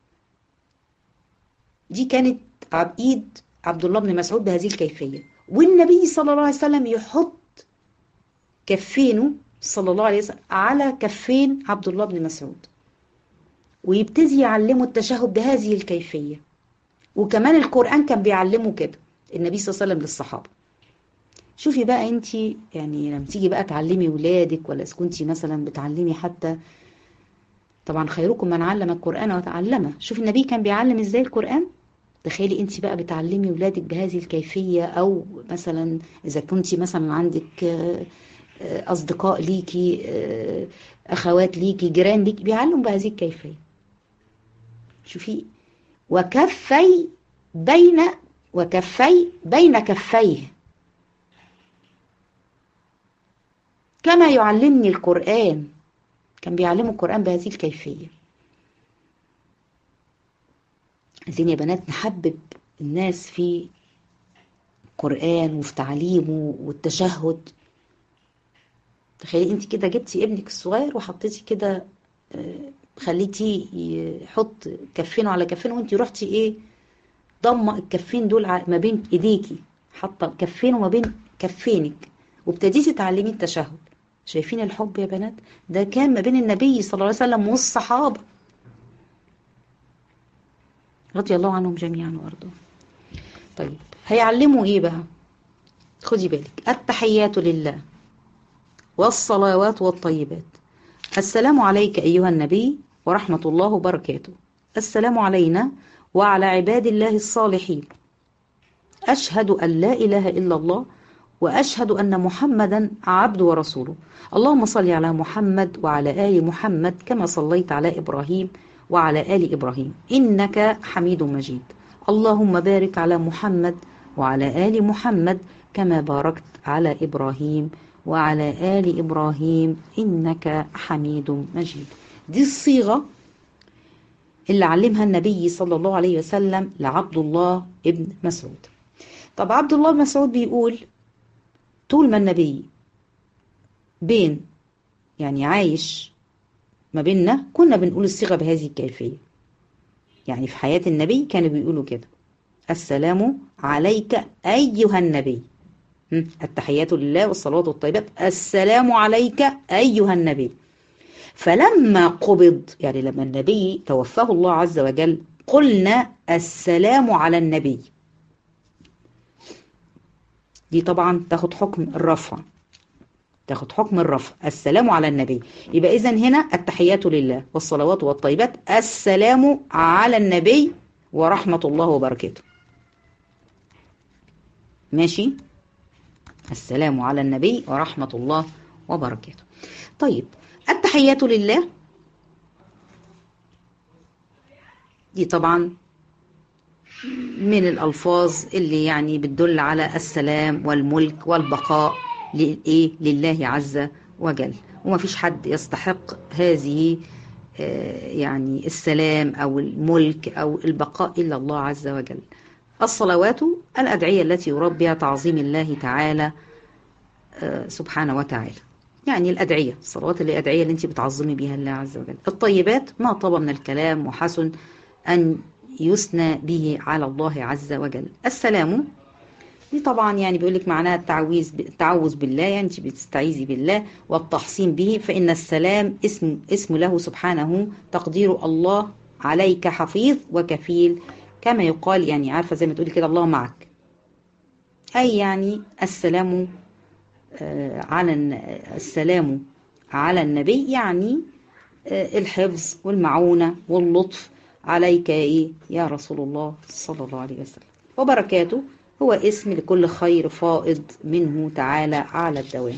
دي كانت ايد عبد الله بن مسعود بهذه الكيفية والنبي صلى الله عليه وسلم يحط كفينه صلى الله عليه وسلم على كفين عبد الله بن مسعود ويبتدي يعلمه التشهد بهذه الكيفية وكمان القرآن كان بيعلمه كده النبي صلى الله عليه وسلم للصحابة شوفي بقى انت يعني لما تيجي بقى تعلمي ولادك ولا اذا كنتي مثلا بتعلمي حتى طبعا خيركم من علم القرآن وتعلمه شوفي النبي كان بيعلم ازاي القرآن تخيلي انت بقى بتعلمي ولادك بهذه الكيفية او مثلا اذا كنتي مثلا عندك اصدقاء ليكي اخوات ليكي جيران ليكي بيعلموا بهذه الكيفية شوفي وكفي بين وكفي بين كفيه كما يعلمني القرآن كان بيعلموا القرآن بهذه الكيفية عايزين يا بنات نحبب الناس في القرآن وفي تعليمه والتشهد تخيلي انت كده جبتي ابنك الصغير وحطيتي كده خليتيه يحط كفينه على كفينه وانت رحتي ايه ضمه الكفين دول ما بين ايديكي حاطه الكفين وما بين كفينك وابتديتي تعلمي التشهد شايفين الحب يا بنات ده كان ما بين النبي صلى الله عليه وسلم والصحابه رضي الله عنهم جميعا وارضاهم طيب هيعلموا ايه بقى خدي بالك التحيات لله والصلوات والطيبات السلام عليك ايها النبي ورحمه الله وبركاته السلام علينا وعلى عباد الله الصالحين اشهد ان لا اله الا الله واشهد ان محمدا عبد ورسوله اللهم صل على محمد وعلى ال محمد كما صليت على ابراهيم وعلى ال ابراهيم انك حميد مجيد اللهم بارك على محمد وعلى ال محمد كما باركت على ابراهيم وعلى ال ابراهيم انك حميد مجيد دي الصيغه اللي علمها النبي صلى الله عليه وسلم لعبد الله ابن مسعود طب عبد الله بن مسعود بيقول طول ما النبي بين يعني عايش ما بيننا كنا بنقول الصيغة بهذه الكيفية يعني في حياة النبي كانوا بيقولوا كده السلام عليك أيها النبي التحيات لله والصلوات والطيبات السلام عليك أيها النبي فلما قبض يعني لما النبي توفاه الله عز وجل قلنا السلام على النبي دي طبعا تاخد حكم الرفع تاخد حكم الرفع السلام على النبي يبقى اذا هنا التحيات لله والصلوات والطيبات السلام على النبي ورحمة الله وبركاته ماشي السلام على النبي ورحمة الله وبركاته طيب التحيات لله دي طبعا من الألفاظ اللي يعني بتدل على السلام والملك والبقاء لإيه لله عز وجل وما فيش حد يستحق هذه يعني السلام أو الملك أو البقاء إلا الله عز وجل الصلوات الأدعية التي يراد بها تعظيم الله تعالى سبحانه وتعالى يعني الأدعية الصلوات اللي أدعية اللي أنت بتعظمي بها الله عز وجل الطيبات ما طاب من الكلام وحسن أن يثنى به على الله عز وجل السلام دي طبعا يعني بيقول لك معناها التعويذ التعوذ بالله يعني انت بتستعيذي بالله والتحصين به فإن السلام اسم اسم له سبحانه تقدير الله عليك حفيظ وكفيل كما يقال يعني عارفة زي ما تقولي كده الله معك أي يعني السلام على السلام على النبي يعني الحفظ والمعونة واللطف عليك ايه يا رسول الله صلى الله عليه وسلم وبركاته هو اسم لكل خير فائض منه تعالى على الدوام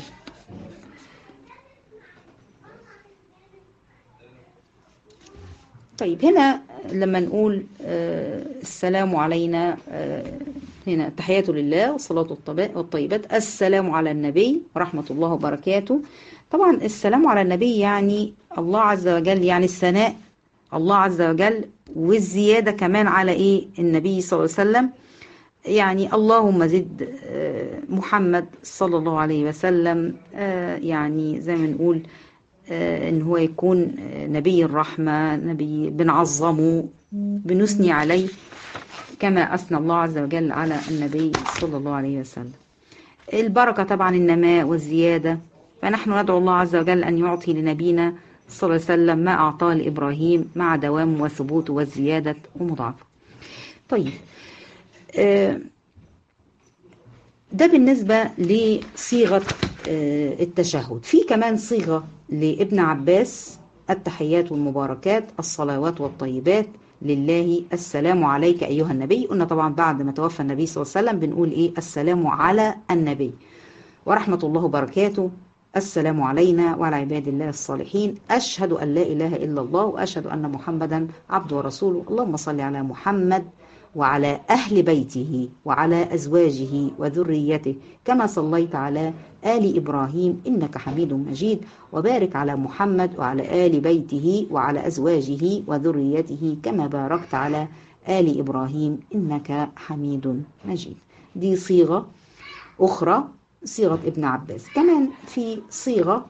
طيب هنا لما نقول السلام علينا هنا تحيات لله والصلاة والطيبات السلام على النبي ورحمة الله وبركاته طبعا السلام على النبي يعني الله عز وجل يعني الثناء الله عز وجل والزيادة كمان على إيه النبي صلى الله عليه وسلم يعني اللهم زد محمد صلى الله عليه وسلم يعني زي ما نقول ان هو يكون نبي الرحمة نبي بنعظمه بنثني عليه كما أثنى الله عز وجل على النبي صلى الله عليه وسلم البركة طبعا النماء والزيادة فنحن ندعو الله عز وجل أن يعطي لنبينا صلى الله عليه وسلم ما أعطاه لإبراهيم مع دوام وثبوت والزيادة ومضاعفة طيب آه ده بالنسبة لصيغة التشهد في كمان صيغة لابن عباس التحيات والمباركات الصلوات والطيبات لله السلام عليك أيها النبي قلنا طبعا بعد ما توفى النبي صلى الله عليه وسلم بنقول إيه السلام على النبي ورحمة الله وبركاته السلام علينا وعلى عباد الله الصالحين أشهد أن لا إله إلا الله وأشهد أن محمدا عبده ورسوله اللهم صل على محمد وعلى أهل بيته وعلى أزواجه وذريته كما صليت على آل إبراهيم إنك حميد مجيد وبارك على محمد وعلى آل بيته وعلى أزواجه وذريته كما باركت على آل إبراهيم إنك حميد مجيد دي صيغة أخرى صيغة ابن عباس كمان في صيغة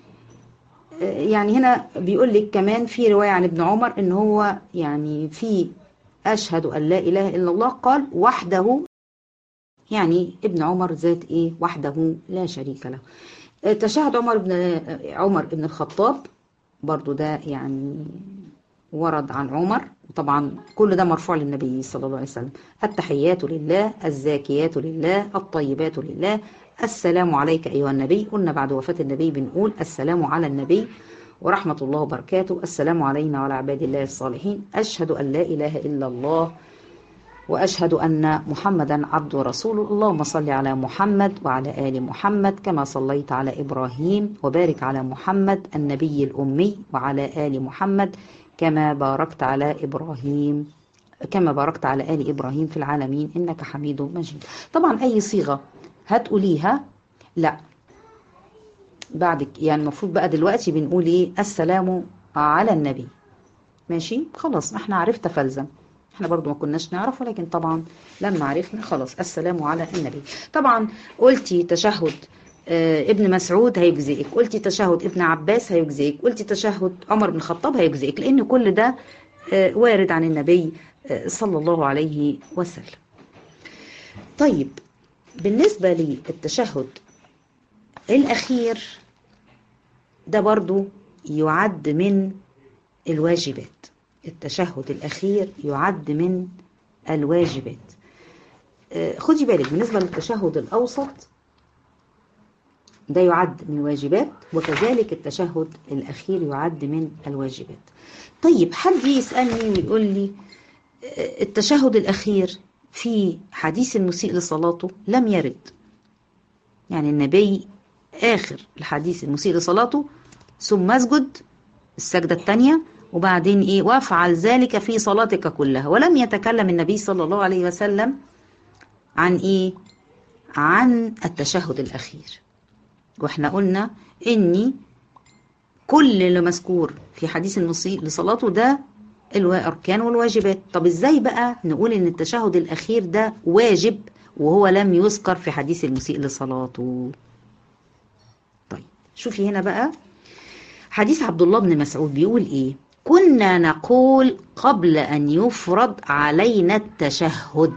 يعني هنا بيقول لك كمان في رواية عن ابن عمر ان هو يعني في أشهد أن لا إله إلا الله قال وحده يعني ابن عمر ذات إيه وحده لا شريك له تشهد عمر بن عمر بن الخطاب برضو ده يعني ورد عن عمر طبعا كل ده مرفوع للنبي صلى الله عليه وسلم التحيات لله الزاكيات لله الطيبات لله السلام عليك أيها النبي قلنا بعد وفاة النبي بنقول السلام على النبي ورحمة الله وبركاته السلام علينا وعلى عباد الله الصالحين أشهد أن لا إله إلا الله وأشهد أن محمدا عبد ورسوله اللهم صل على محمد وعلى آل محمد كما صليت على إبراهيم وبارك على محمد النبي الأمي وعلى آل محمد كما باركت على إبراهيم كما باركت على آل إبراهيم في العالمين إنك حميد مجيد طبعا أي صيغة هتقوليها لا بعد يعني المفروض بقى دلوقتي بنقول ايه السلام على النبي ماشي خلاص احنا عرفت فلزم احنا برضو ما كناش نعرف ولكن طبعا لما عرفنا خلاص السلام على النبي طبعا قلتي تشهد اه ابن مسعود هيجزئك قلتي تشهد ابن عباس هيجزئك قلتي تشهد عمر بن الخطاب هيجزئك لان كل ده اه وارد عن النبي اه صلى الله عليه وسلم طيب بالنسبة للتشهد الأخير ده برضو يعد من الواجبات التشهد الأخير يعد من الواجبات خدي بالك بالنسبة للتشهد الأوسط ده يعد من الواجبات وكذلك التشهد الأخير يعد من الواجبات طيب حد يسألني ويقول لي التشهد الأخير في حديث المسيء لصلاته لم يرد يعني النبي آخر الحديث المسيء لصلاته ثم اسجد السجدة الثانية وبعدين إيه وافعل ذلك في صلاتك كلها ولم يتكلم النبي صلى الله عليه وسلم عن إيه عن التشهد الأخير واحنا قلنا إني كل اللي مذكور في حديث المسيء لصلاته ده الأركان والواجبات طب إزاي بقى نقول إن التشهد الأخير ده واجب وهو لم يذكر في حديث المسيء لصلاته طيب شوفي هنا بقى حديث عبد الله بن مسعود بيقول إيه كنا نقول قبل أن يفرض علينا التشهد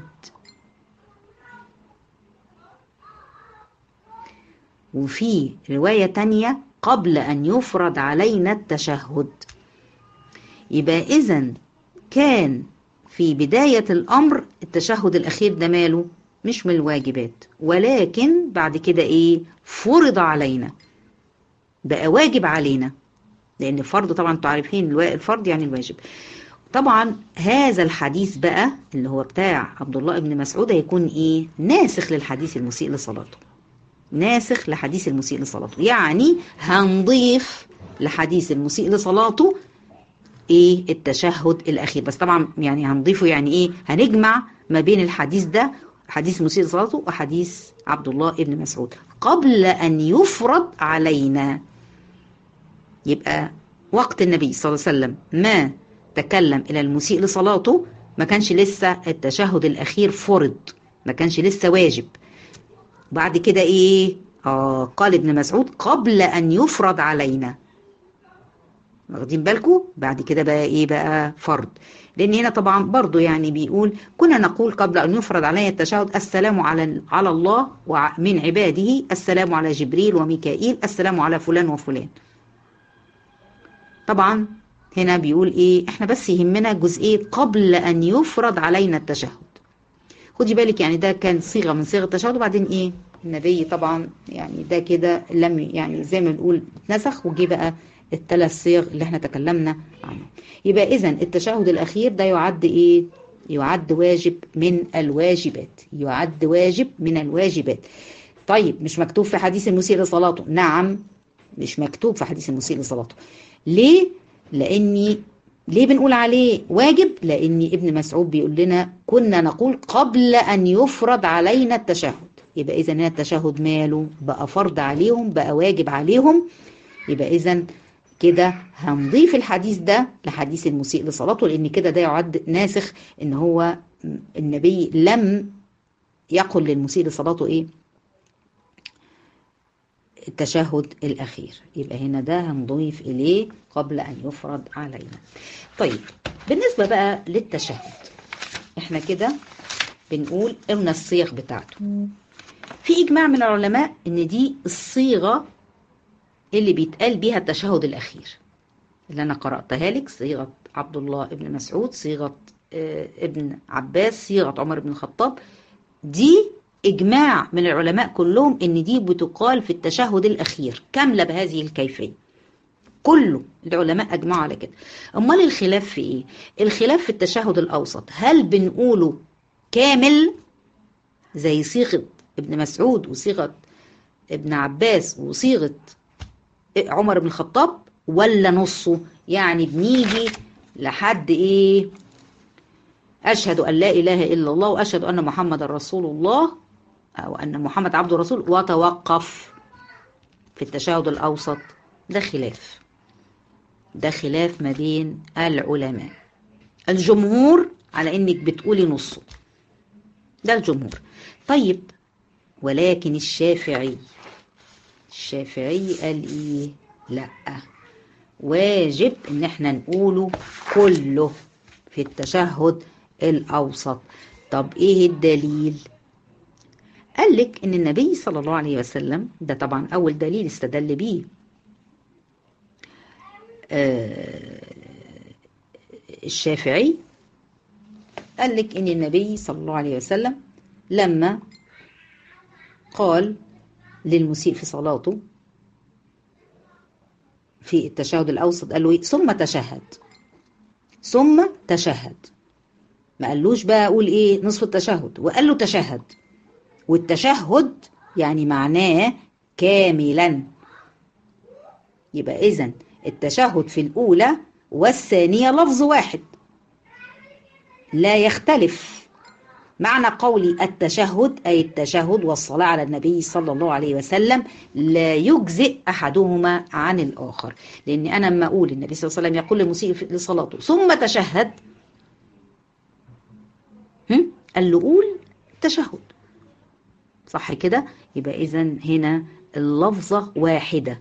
وفي رواية تانية قبل أن يفرض علينا التشهد يبقى إذا كان في بداية الأمر التشهد الأخير ده ماله مش من الواجبات ولكن بعد كده إيه فرض علينا بقى واجب علينا لأن الفرض طبعا انتوا عارفين الفرض يعني الواجب طبعا هذا الحديث بقى اللي هو بتاع عبد الله بن مسعود هيكون ايه ناسخ للحديث المسيء لصلاته ناسخ لحديث المسيء لصلاته يعني هنضيف لحديث المسيء لصلاته ايه التشهد الاخير بس طبعا يعني هنضيفه يعني ايه هنجمع ما بين الحديث ده حديث مسيء صلاته وحديث عبد الله ابن مسعود قبل ان يفرض علينا يبقى وقت النبي صلى الله عليه وسلم ما تكلم الى المسيء لصلاته ما كانش لسه التشهد الاخير فرض ما كانش لسه واجب بعد كده ايه اه قال ابن مسعود قبل ان يفرض علينا واخدين بالكم بعد كده بقى ايه بقى فرض لان هنا طبعا برضو يعني بيقول كنا نقول قبل ان يفرض علينا التشهد السلام على على الله ومن عباده السلام على جبريل وميكائيل السلام على فلان وفلان طبعا هنا بيقول ايه احنا بس يهمنا جزئيه قبل ان يفرض علينا التشهد خدي بالك يعني ده كان صيغة من صيغ التشهد وبعدين ايه النبي طبعا يعني ده كده لم يعني زي ما بنقول اتنسخ وجي بقى الثلاث صيغ اللي احنا تكلمنا عنه يبقى اذا التشهد الاخير ده يعد ايه يعد واجب من الواجبات يعد واجب من الواجبات طيب مش مكتوب في حديث المسيء لصلاته نعم مش مكتوب في حديث المسيء لصلاته ليه لاني ليه بنقول عليه واجب لان ابن مسعود بيقول لنا كنا نقول قبل ان يفرض علينا التشهد يبقى اذا هنا التشهد ماله بقى فرض عليهم بقى واجب عليهم يبقى اذا كده هنضيف الحديث ده لحديث المسيء لصلاته لان كده ده يعد ناسخ ان هو النبي لم يقل للمسيء لصلاته ايه التشهد الأخير يبقى هنا ده هنضيف إليه قبل أن يفرض علينا طيب بالنسبة بقى للتشهد احنا كده بنقول قلنا الصيغ بتاعته في إجماع من العلماء إن دي الصيغة اللي بيتقال بيها التشهد الأخير اللي أنا قرأتها لك صيغة عبد الله ابن مسعود صيغة اه ابن عباس صيغة عمر بن الخطاب دي إجماع من العلماء كلهم إن دي بتقال في التشهد الأخير كاملة بهذه الكيفية كله العلماء أجمعوا على كده أمال الخلاف في إيه؟ الخلاف في التشهد الأوسط هل بنقوله كامل زي صيغة ابن مسعود وصيغة ابن عباس وصيغة عمر بن الخطاب ولا نصه يعني بنيجي لحد إيه أشهد أن لا إله إلا الله وأشهد أن محمد رسول الله أو أن محمد عبد الرسول وتوقف في التشهد الأوسط ده خلاف ده خلاف ما بين العلماء الجمهور على إنك بتقولي نصه ده الجمهور طيب ولكن الشافعي الشافعي قال إيه لأ واجب إن احنا نقوله كله في التشهد الأوسط طب إيه الدليل؟ قال لك ان النبي صلى الله عليه وسلم ده طبعا اول دليل استدل بيه آه الشافعي قال لك ان النبي صلى الله عليه وسلم لما قال للمسيء في صلاته في التشهد الاوسط قال له ايه ثم تشهد ثم تشهد ما قالوش بقى اقول ايه نصف التشهد وقال له تشهد والتشهد يعني معناه كاملا يبقى إذن التشهد في الأولى والثانية لفظ واحد لا يختلف معنى قولي التشهد أي التشهد والصلاة على النبي صلى الله عليه وسلم لا يجزئ أحدهما عن الآخر لأن أنا لما أقول النبي صلى الله عليه وسلم يقول للمسيء لصلاته ثم تشهد قال له قول تشهد صح كده يبقى اذا هنا اللفظة واحدة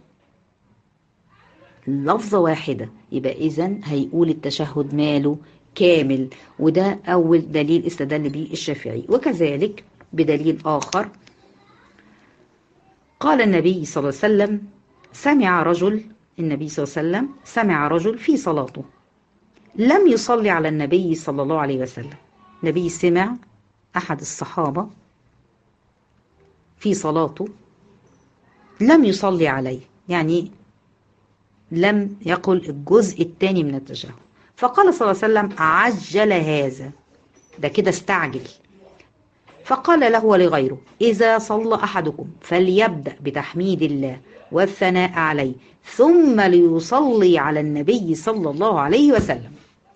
اللفظة واحدة يبقى اذا هيقول التشهد ماله كامل وده أول دليل استدل به الشافعي وكذلك بدليل آخر قال النبي صلى الله عليه وسلم سمع رجل النبي صلى الله عليه وسلم سمع رجل في صلاته لم يصلي على النبي صلى الله عليه وسلم النبي سمع أحد الصحابة في صلاته لم يصلي عليه يعني لم يقل الجزء الثاني من التشهد فقال صلى الله عليه وسلم عجل هذا ده كده استعجل فقال له ولغيره إذا صلى أحدكم فليبدأ بتحميد الله والثناء عليه ثم ليصلي على النبي صلى الله عليه وسلم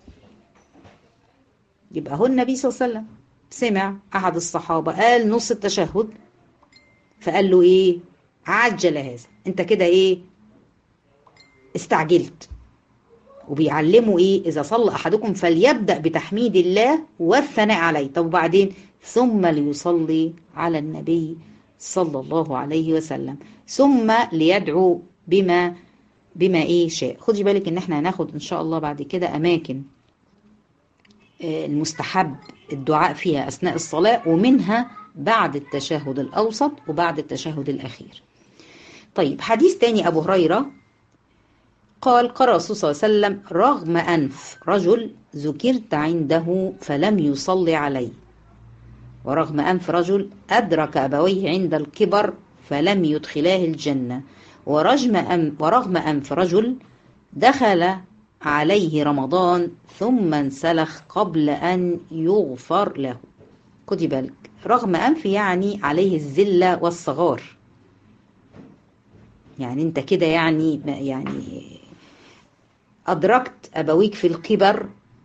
يبقى هو النبي صلى الله عليه وسلم سمع أحد الصحابة قال نص التشهد فقال له إيه عجل هذا أنت كده إيه استعجلت وبيعلموا ايه اذا صلى احدكم فليبدا بتحميد الله والثناء عليه طب وبعدين ثم ليصلي على النبي صلى الله عليه وسلم ثم ليدعو بما بما ايه شاء خدي بالك ان احنا هناخد ان شاء الله بعد كده اماكن المستحب الدعاء فيها اثناء الصلاه ومنها بعد التشهد الاوسط وبعد التشهد الاخير طيب حديث تاني ابو هريره قال قال الرسول صلى الله عليه وسلم رغم أنف رجل ذكرت عنده فلم يصلي عليه ورغم أنف رجل أدرك أبويه عند الكبر فلم يدخلاه الجنة ورغم أنف, ورغم أنف رجل دخل عليه رمضان ثم انسلخ قبل أن يغفر له خدي بالك رغم أنف يعني عليه الذلة والصغار يعني انت كده يعني يعني أدركت أبويك في الكبر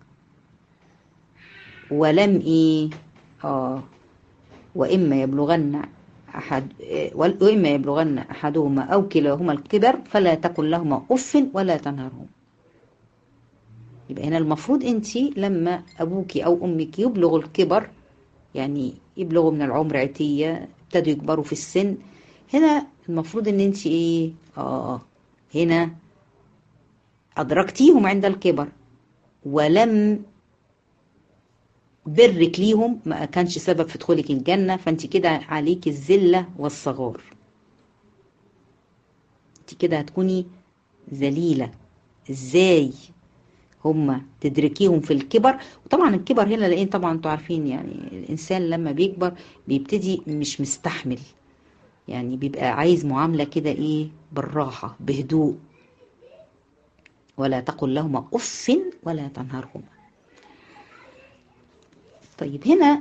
ولم إيه آه وإما يبلغن أحد وإما يبلغن أحدهما أو كلاهما الكبر فلا تقل لهما أف ولا تنهرهما يبقى هنا المفروض أنت لما أبوك أو أمك يبلغوا الكبر يعني يبلغوا من العمر عتية ابتدوا يكبروا في السن هنا المفروض ان انت ايه اه هنا ادركتيهم عند الكبر ولم برك ليهم ما كانش سبب في دخولك الجنة فانت كده عليك الذلة والصغار انت كده هتكوني ذليلة ازاي هما تدركيهم في الكبر وطبعا الكبر هنا لان طبعا انتوا عارفين يعني الانسان لما بيكبر بيبتدي مش مستحمل يعني بيبقى عايز معاملة كده ايه بالراحة بهدوء ولا تقل لهما اف ولا تنهرهما طيب هنا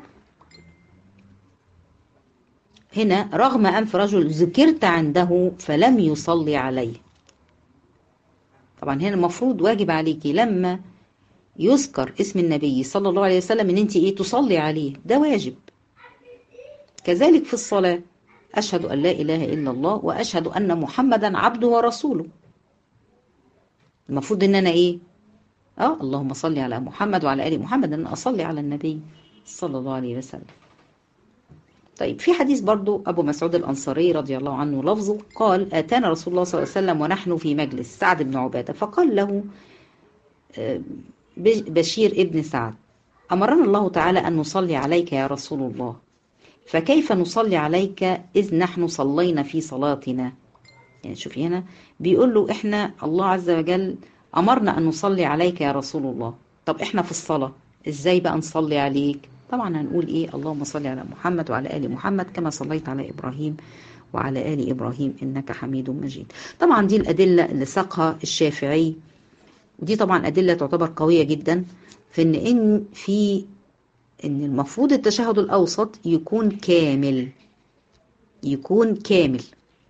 هنا رغم أنف رجل ذكرت عنده فلم يصلي عليه طبعا هنا المفروض واجب عليكي لما يذكر اسم النبي صلى الله عليه وسلم ان انت ايه تصلي عليه ده واجب كذلك في الصلاة أشهد أن لا إله إلا الله وأشهد أن محمدا عبده ورسوله المفروض ان انا ايه اه اللهم صل على محمد وعلى ال محمد ان اصلي على النبي صلى الله عليه وسلم طيب في حديث برضو أبو مسعود الأنصاري رضي الله عنه لفظه قال آتانا رسول الله صلى الله عليه وسلم ونحن في مجلس سعد بن عبادة فقال له بشير ابن سعد أمرنا الله تعالى أن نصلي عليك يا رسول الله فكيف نصلي عليك إذ نحن صلينا في صلاتنا يعني شوفي هنا بيقول له إحنا الله عز وجل أمرنا أن نصلي عليك يا رسول الله طب إحنا في الصلاة إزاي بقى نصلي عليك طبعا هنقول ايه اللهم صل على محمد وعلى ال محمد كما صليت على ابراهيم وعلى ال ابراهيم انك حميد مجيد طبعا دي الادله اللي ساقها الشافعي ودي طبعا ادله تعتبر قويه جدا في ان ان في ان المفروض التشهد الاوسط يكون كامل يكون كامل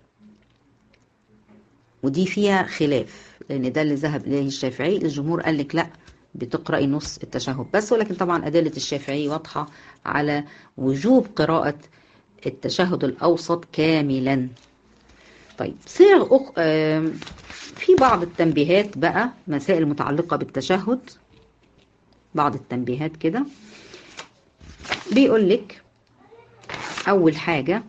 ودي فيها خلاف لان ده اللي ذهب اليه الشافعي الجمهور قال لك لا بتقرأي نص التشهد بس ولكن طبعا أدلة الشافعي واضحة على وجوب قراءة التشهد الأوسط كاملا طيب صيغ أخ... في بعض التنبيهات بقى مسائل متعلقة بالتشهد بعض التنبيهات كده بيقول لك أول حاجة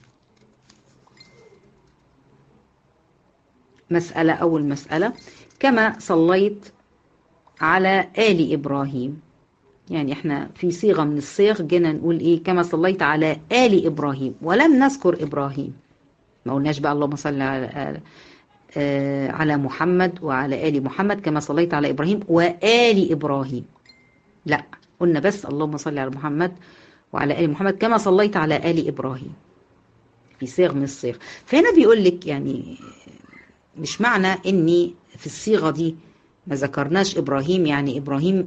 مسألة أول مسألة كما صليت على آل إبراهيم يعني احنا في صيغة من الصيغ جينا نقول ايه كما صليت على آل إبراهيم ولم نذكر إبراهيم ما قلناش بقى اللهم صل على آه على محمد وعلى آل محمد كما صليت على إبراهيم وآل إبراهيم لا قلنا بس اللهم صل على محمد وعلى آل محمد كما صليت على آل إبراهيم في صيغ من الصيغ فهنا بيقول لك يعني مش معنى اني في الصيغة دي ما ذكرناش إبراهيم يعني إبراهيم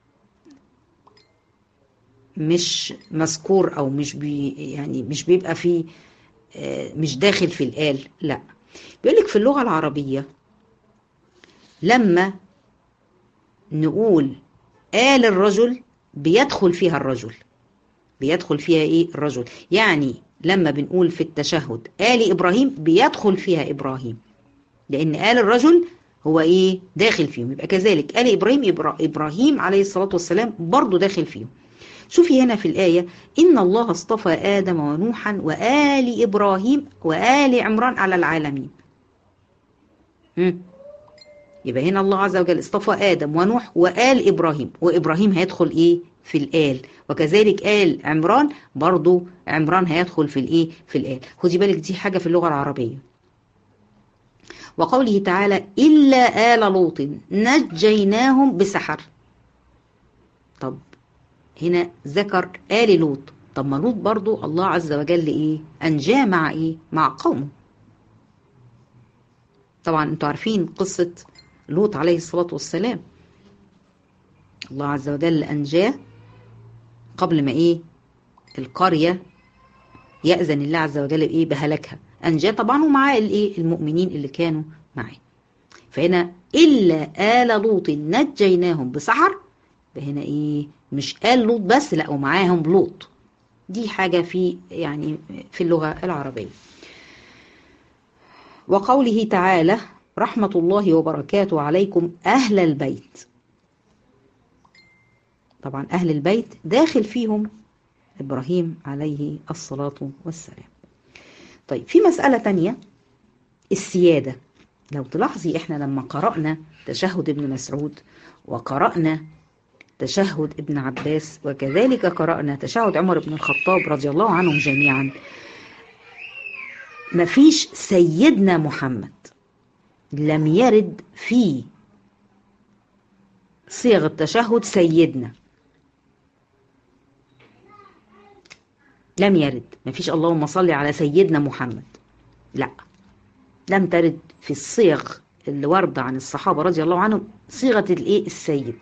مش مذكور أو مش بي يعني مش بيبقى فيه مش داخل في الآل لا بيقول لك في اللغة العربية لما نقول آل الرجل بيدخل فيها الرجل بيدخل فيها إيه الرجل يعني لما بنقول في التشهد آل إبراهيم بيدخل فيها إبراهيم لأن آل الرجل هو ايه داخل فيهم يبقى كذلك آل إبراهيم إبرا إبراهيم عليه الصلاة والسلام برضو داخل فيهم شوفي هنا في الآية إن الله اصطفى آدم ونوحا وآل إبراهيم وآل عمران على العالمين هم. يبقى هنا الله عز وجل اصطفى آدم ونوح وآل إبراهيم وإبراهيم هيدخل إيه في الآل وكذلك آل عمران برضو عمران هيدخل في الإيه في الآل خدي بالك دي حاجة في اللغة العربية وقوله تعالى إلا آل لوط نجيناهم بسحر طب هنا ذكر آل لوط طب ما لوط برضو الله عز وجل ايه انجاه مع ايه مع قومه طبعا انتوا عارفين قصة لوط عليه الصلاة والسلام الله عز وجل انجاه قبل ما ايه القرية يأذن الله عز وجل بايه بهلكها انجاه طبعا ومعاه الايه المؤمنين اللي كانوا معاه فهنا الا آل لوط نجيناهم بسحر فهنا ايه مش آل لوط بس لا ومعاهم لوط دي حاجة في يعني في اللغة العربية وقوله تعالى رحمة الله وبركاته عليكم أهل البيت طبعا أهل البيت داخل فيهم إبراهيم عليه الصلاة والسلام طيب في مسألة تانية السيادة لو تلاحظي احنا لما قرأنا تشهد ابن مسعود وقرأنا تشهد ابن عباس وكذلك قرأنا تشهد عمر بن الخطاب رضي الله عنهم جميعا مفيش سيدنا محمد لم يرد في صيغ التشهد سيدنا لم يرد مفيش اللهم صل على سيدنا محمد لا لم ترد في الصيغ اللي واردة عن الصحابة رضي الله عنهم صيغة الايه السيد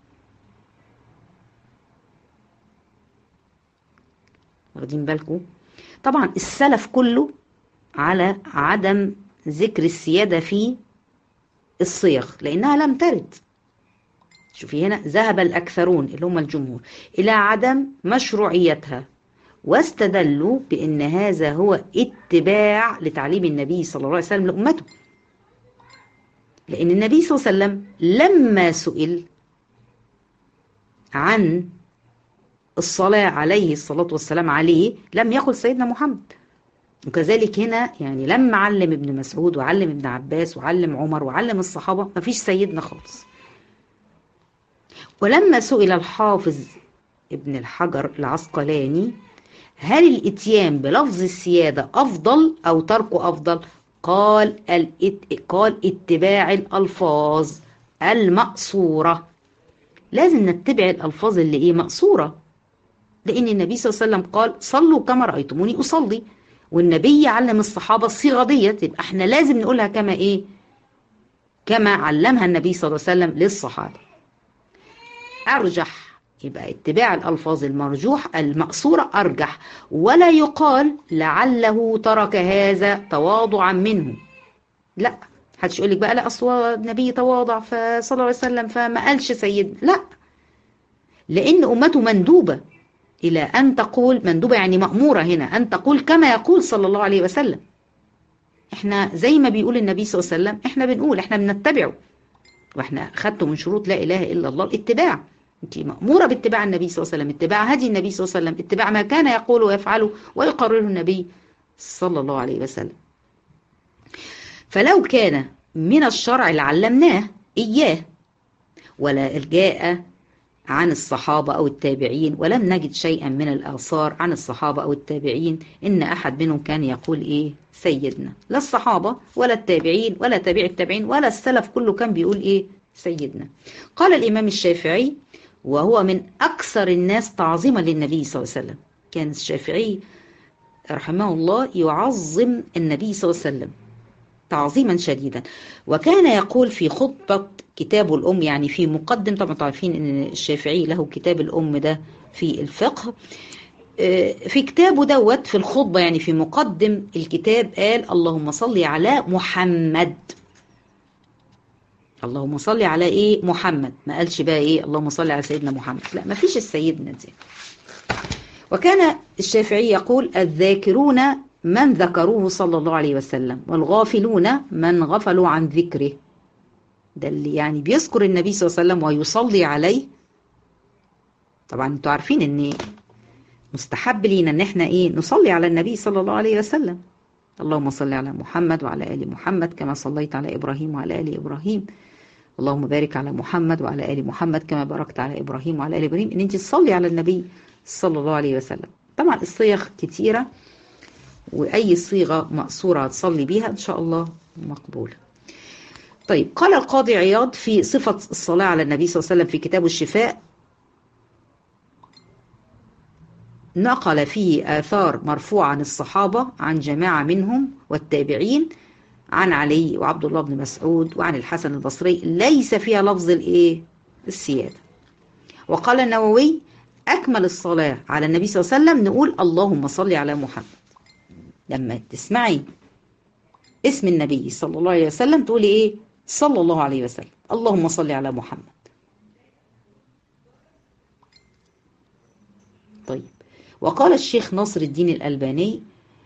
واخدين بالكم طبعا السلف كله على عدم ذكر السيادة في الصيغ لأنها لم ترد شوفي هنا ذهب الأكثرون اللي هم الجمهور إلى عدم مشروعيتها واستدلوا بأن هذا هو اتباع لتعليم النبي صلى الله عليه وسلم لأمته لأن النبي صلى الله عليه وسلم لما سئل عن الصلاة عليه الصلاة والسلام عليه لم يقل سيدنا محمد وكذلك هنا يعني لما علم ابن مسعود وعلم ابن عباس وعلم عمر وعلم الصحابة ما فيش سيدنا خالص ولما سئل الحافظ ابن الحجر العسقلاني هل الاتيان بلفظ السيادة أفضل أو تركه أفضل قال الات... قال اتباع الألفاظ المقصورة لازم نتبع الألفاظ اللي إيه مقصورة لأن النبي صلى الله عليه وسلم قال صلوا كما رأيتموني أصلي والنبي علم الصحابة الصيغة ديت يبقى احنا لازم نقولها كما ايه كما علمها النبي صلى الله عليه وسلم للصحابة أرجح يبقى اتباع الألفاظ المرجوح المقصورة أرجح ولا يقال لعله ترك هذا تواضعا منه لا حدش يقول لك بقى لا أصل النبي تواضع فصلى الله عليه وسلم فما قالش سيدنا لا لأن أمته مندوبة إلى أن تقول مندوبة يعني مأمورة هنا أن تقول كما يقول صلى الله عليه وسلم احنا زي ما بيقول النبي صلى الله عليه وسلم احنا بنقول احنا بنتبعه واحنا خدتوا من شروط لا إله إلا الله الاتباع انت مأمورة باتباع النبي صلى الله عليه وسلم اتباع هدي النبي صلى الله عليه وسلم اتباع ما كان يقول ويفعله ويقرره النبي صلى الله عليه وسلم فلو كان من الشرع اللي علمناه إياه ولا جاء عن الصحابة أو التابعين ولم نجد شيئا من الآثار عن الصحابة أو التابعين إن أحد منهم كان يقول إيه سيدنا لا الصحابة ولا التابعين ولا تابع التابعين ولا السلف كله كان بيقول إيه سيدنا قال الإمام الشافعي وهو من أكثر الناس تعظيما للنبي صلى الله عليه وسلم كان الشافعي رحمه الله يعظم النبي صلى الله عليه وسلم تعظيما شديدا وكان يقول في خطبة كتابه الأم يعني في مقدم طبعا تعرفين أن الشافعي له كتاب الأم ده في الفقه في كتابه دوت في الخطبة يعني في مقدم الكتاب قال اللهم صل على محمد اللهم صل على ايه محمد ما قالش بقى ايه اللهم صل على سيدنا محمد لا ما فيش السيدنا دي وكان الشافعي يقول الذاكرون من ذكروه صلى الله عليه وسلم والغافلون من غفلوا عن ذكره ده اللي يعني بيذكر النبي صلى الله عليه وسلم ويصلي عليه طبعا انتوا عارفين ان مستحب لينا ان احنا ايه نصلي على النبي صلى الله عليه وسلم اللهم صل على محمد وعلى ال محمد كما صليت على ابراهيم وعلى ال ابراهيم اللهم بارك على محمد وعلى ال محمد كما باركت على ابراهيم وعلى ال ابراهيم ان انت تصلي على النبي صلى الله عليه وسلم طبعا الصيغ كتيره واي صيغه مقصوره تصلي بيها ان شاء الله مقبوله طيب قال القاضي عياض في صفة الصلاة على النبي صلى الله عليه وسلم في كتاب الشفاء نقل فيه آثار مرفوعة عن الصحابة عن جماعة منهم والتابعين عن علي وعبد الله بن مسعود وعن الحسن البصري ليس فيها لفظ الايه السيادة وقال النووي أكمل الصلاة على النبي صلى الله عليه وسلم نقول اللهم صل على محمد لما تسمعي اسم النبي صلى الله عليه وسلم تقولي ايه صلى الله عليه وسلم اللهم صل على محمد طيب وقال الشيخ ناصر الدين الألباني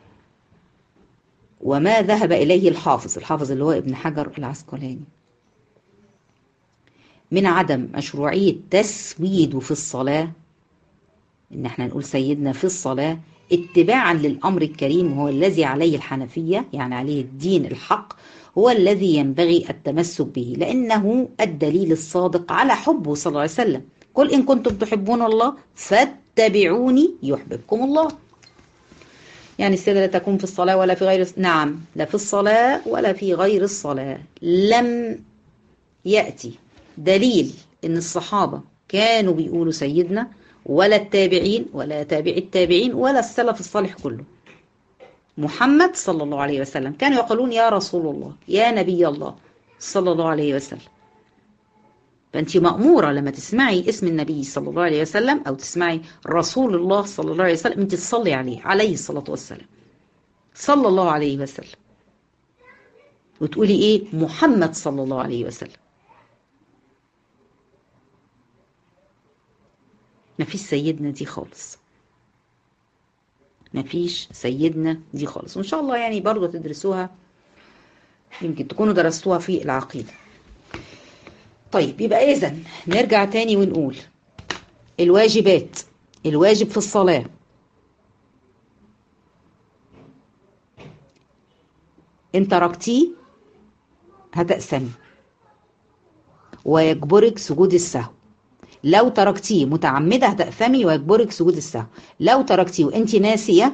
وما ذهب إليه الحافظ الحافظ اللي هو ابن حجر العسقلاني من عدم مشروعية تسويده في الصلاة إن احنا نقول سيدنا في الصلاة اتباعا للأمر الكريم هو الذي عليه الحنفية يعني عليه الدين الحق هو الذي ينبغي التمسك به لأنه الدليل الصادق على حبه صلى الله عليه وسلم قل إن كنتم تحبون الله فاتبعوني يحببكم الله يعني السيدة لا تكون في الصلاة ولا في غير نعم لا في الصلاة ولا في غير الصلاة لم يأتي دليل إن الصحابة كانوا بيقولوا سيدنا ولا التابعين ولا تابع التابعين ولا السلف الصالح كله محمد صلى الله عليه وسلم كانوا يقولون يا رسول الله يا نبي الله صلى الله عليه وسلم فأنت مأمورة لما تسمعي اسم النبي صلى الله عليه وسلم أو تسمعي رسول الله صلى الله عليه وسلم أنت تصلي عليه عليه الصلاة والسلام صلى الله عليه وسلم وتقولي إيه محمد صلى الله عليه وسلم ما فيش سيدنا دي خالص ما فيش سيدنا دي خالص وإن شاء الله يعني برضو تدرسوها يمكن تكونوا درستوها في العقيدة طيب يبقى إذا نرجع تاني ونقول الواجبات الواجب في الصلاة إن تركتيه هتأسمي ويجبرك سجود السهو لو تركتيه متعمدة هتأثمي ويجبرك سجود السهو لو تركتيه وانت ناسية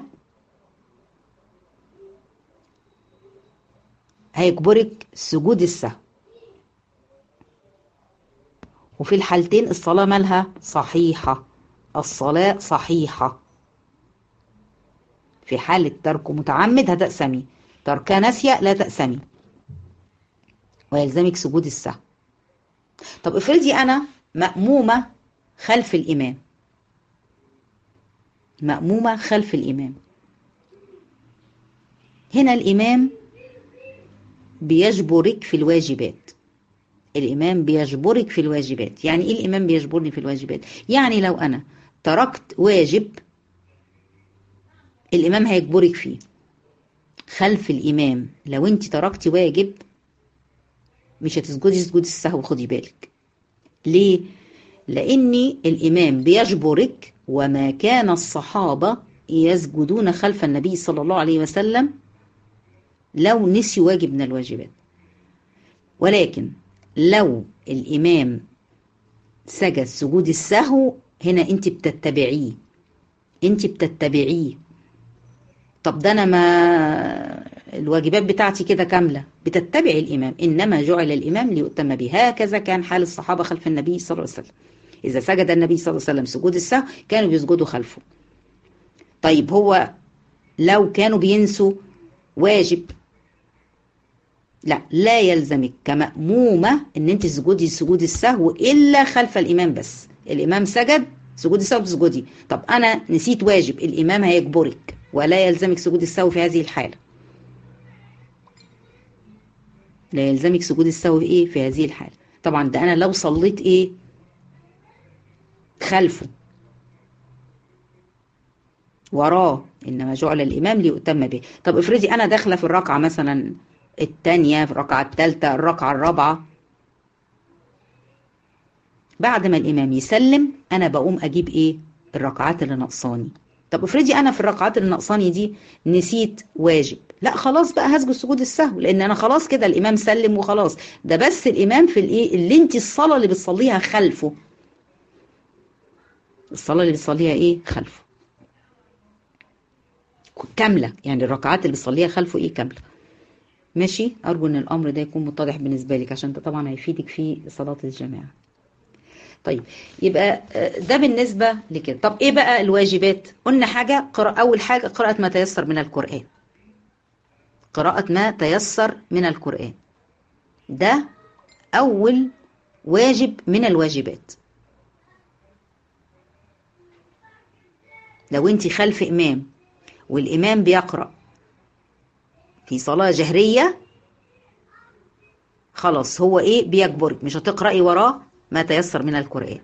هيجبرك سجود السهو وفي الحالتين الصلاة مالها صحيحة الصلاة صحيحة في حالة ترك متعمد هتأسمي ترك ناسية لا تأسمي ويلزمك سجود السهو طب افرضي أنا مأمومة خلف الإمام مأمومة خلف الإمام هنا الإمام بيجبرك في الواجبات الإمام بيجبرك في الواجبات يعني إيه الإمام بيجبرني في الواجبات يعني لو أنا تركت واجب الإمام هيجبرك فيه خلف الإمام لو أنت تركتي واجب مش هتسجدي سجود السهو خدي بالك ليه؟ لأن الإمام بيجبرك وما كان الصحابة يسجدون خلف النبي صلى الله عليه وسلم لو نسي واجب من الواجبات ولكن لو الإمام سجد سجود السهو هنا أنت بتتبعيه أنت بتتبعيه طب ده أنا ما الواجبات بتاعتي كده كاملة بتتبع الإمام إنما جعل الإمام ليؤتم به هكذا كان حال الصحابة خلف النبي صلى الله عليه وسلم إذا سجد النبي صلى الله عليه وسلم سجود السهو كانوا بيسجدوا خلفه طيب هو لو كانوا بينسوا واجب لا لا يلزمك كمأمومة ان انت تسجدي سجود السهو الا خلف الامام بس الامام سجد سجود السهو تسجدي طب انا نسيت واجب الامام هيجبرك ولا يلزمك سجود السهو في هذه الحالة لا يلزمك سجود السهو ايه في هذه الحالة طبعا ده انا لو صليت ايه خلفه وراه انما جعل الامام ليؤتم به طب افرضي انا داخله في الركعه مثلا الثانيه في الركعه الثالثه الركعه الرابعه بعد ما الامام يسلم انا بقوم اجيب ايه الركعات اللي ناقصاني طب افرضي انا في الركعات اللي ناقصاني دي نسيت واجب لا خلاص بقى هسجد سجود السهو لان انا خلاص كده الامام سلم وخلاص ده بس الامام في الايه اللي انت الصلاه اللي بتصليها خلفه الصلاه اللي بتصليها ايه خلفه كامله يعني الركعات اللي بتصليها خلفه ايه كامله ماشي ارجو ان الامر ده يكون متضح بالنسبه لك عشان ده طبعا هيفيدك في صلاه الجماعه طيب يبقى ده بالنسبة لكده طب ايه بقى الواجبات قلنا حاجة قراءة اول حاجة قراءة ما تيسر من القرآن قراءة ما تيسر من القرآن ده اول واجب من الواجبات لو انت خلف امام والامام بيقرأ في صلاة جهرية خلاص هو ايه بيجبرك مش هتقرأي وراه ما تيسر من القرآن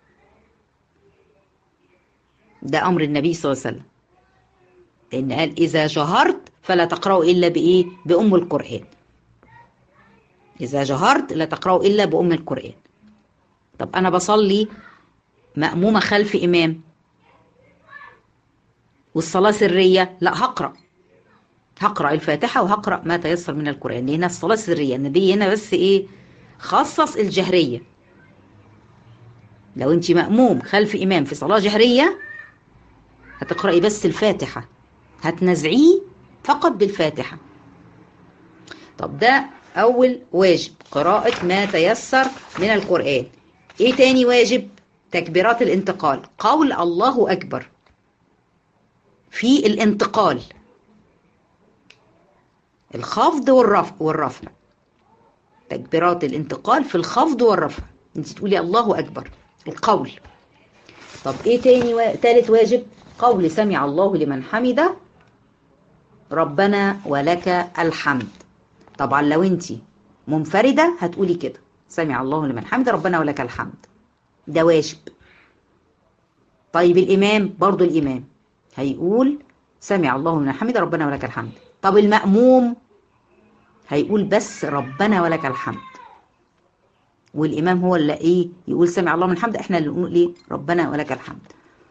ده أمر النبي صلى الله عليه وسلم لأن قال إذا جهرت فلا تقرأوا إلا بإيه بأم القرآن إذا جهرت لا تقرأوا إلا بأم القرآن طب أنا بصلي مأمومة خلف إمام والصلاة سرية لا هقرأ هقرأ الفاتحة وهقرأ ما تيسر من القرآن لأن الصلاة سرية النبي هنا بس إيه خصص الجهرية لو أنت مأموم خلف إمام في صلاة جهرية هتقرأي بس الفاتحة هتنزعيه فقط بالفاتحة طب ده أول واجب قراءة ما تيسر من القرآن إيه تاني واجب تكبيرات الانتقال قول الله أكبر في الانتقال الخفض والرفع والرفع تكبيرات الانتقال في الخفض والرفع انت تقولي الله اكبر القول طب ايه تاني و... تالت واجب قول سمع الله لمن حمده ربنا ولك الحمد طبعا لو انت منفردة هتقولي كده سمع الله لمن حمده ربنا ولك الحمد ده واجب طيب الامام برضو الامام هيقول سمع الله لمن حمده ربنا ولك الحمد طب المأموم هيقول بس ربنا ولك الحمد والإمام هو اللي إيه يقول سمع الله من الحمد إحنا اللي نقول إيه ربنا ولك الحمد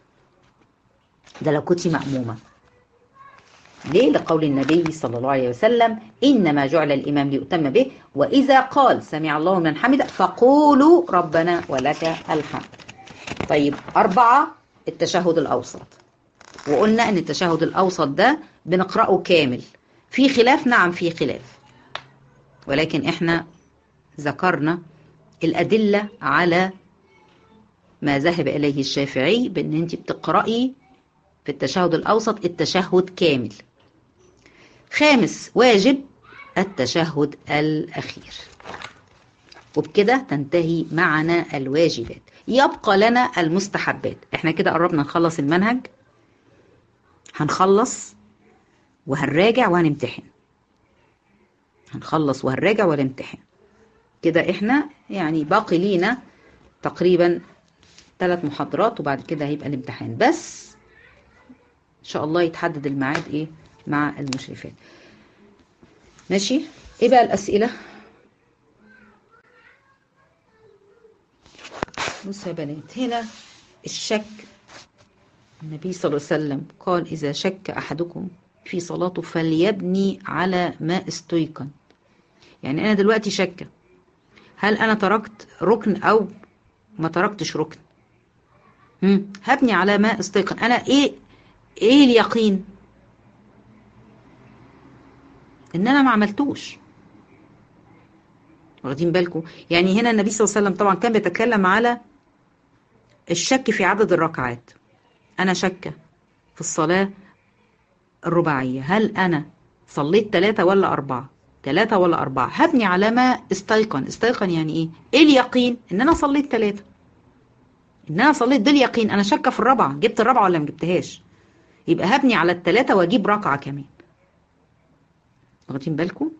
ده لو كنت مأمومة ليه لقول النبي صلى الله عليه وسلم إنما جعل الإمام ليؤتم به وإذا قال سمع الله من حمده فقولوا ربنا ولك الحمد طيب أربعة التشهد الأوسط وقلنا ان التشهد الاوسط ده بنقراه كامل في خلاف نعم في خلاف ولكن احنا ذكرنا الادله على ما ذهب اليه الشافعي بان انت بتقراي في التشهد الاوسط التشهد كامل خامس واجب التشهد الاخير وبكده تنتهي معنا الواجبات يبقى لنا المستحبات احنا كده قربنا نخلص المنهج هنخلص وهنراجع وهنمتحن هنخلص وهنراجع وهنمتحن كده احنا يعني باقي لينا تقريبا ثلاث محاضرات وبعد كده هيبقى الامتحان بس ان شاء الله يتحدد الميعاد ايه مع المشرفات ماشي ايه بقى الاسئله بصوا يا بنات هنا الشك النبي صلى الله عليه وسلم قال إذا شك أحدكم في صلاته فليبني على ما استيقن يعني أنا دلوقتي شكة هل أنا تركت ركن أو ما تركتش ركن هم. هبني على ما استيقن أنا إيه إيه اليقين إن أنا ما عملتوش واخدين بالكم يعني هنا النبي صلى الله عليه وسلم طبعا كان بيتكلم على الشك في عدد الركعات أنا شاكة في الصلاة الرباعية هل أنا صليت ثلاثة ولا أربعة ثلاثة ولا أربعة هبني على ما استيقن استيقن يعني إيه إيه اليقين إن أنا صليت ثلاثة إن أنا صليت ده اليقين أنا شاكة في الرابعة جبت الرابعة ولا ما جبتهاش يبقى هبني على الثلاثة وأجيب ركعة كمان واخدين بالكم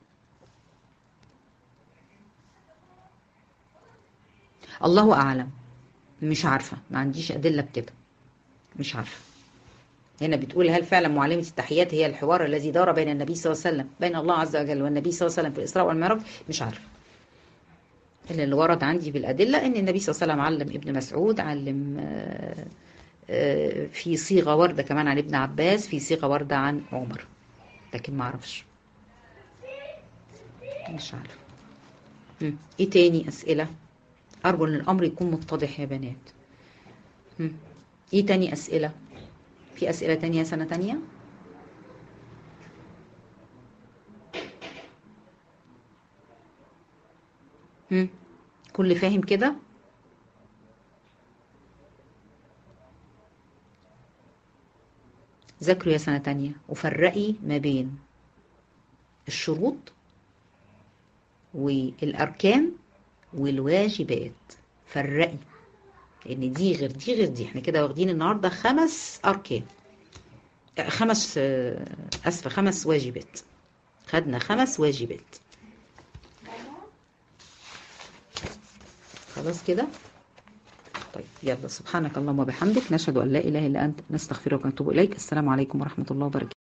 الله أعلم مش عارفة ما عنديش أدلة بكده مش عارفة هنا بتقول هل فعلا معلمة التحيات هي الحوار الذي دار بين النبي صلى الله عليه وسلم بين الله عز وجل والنبي صلى الله عليه وسلم في الإسراء والمعراج مش عارفة اللي, اللي ورد عندي بالأدلة إن النبي صلى الله عليه وسلم علم ابن مسعود علم في صيغة وردة كمان عن ابن عباس في صيغة وردة عن عمر لكن ما أعرفش مش عارفة إيه تاني أسئلة أرجو أن الأمر يكون متضح يا بنات هم. ايه تاني اسئلة في اسئلة تانية سنة تانية هم. كل فاهم كده ذاكروا يا سنة تانية وفرقي ما بين الشروط والأركان والواجبات فرقي لأن دي غير دي غير دي احنا كده واخدين النهاردة خمس أركان خمس أسفة خمس واجبات خدنا خمس واجبات خلاص كده طيب يلا سبحانك اللهم وبحمدك نشهد أن لا إله إلا أنت نستغفرك ونتوب إليك السلام عليكم ورحمة الله وبركاته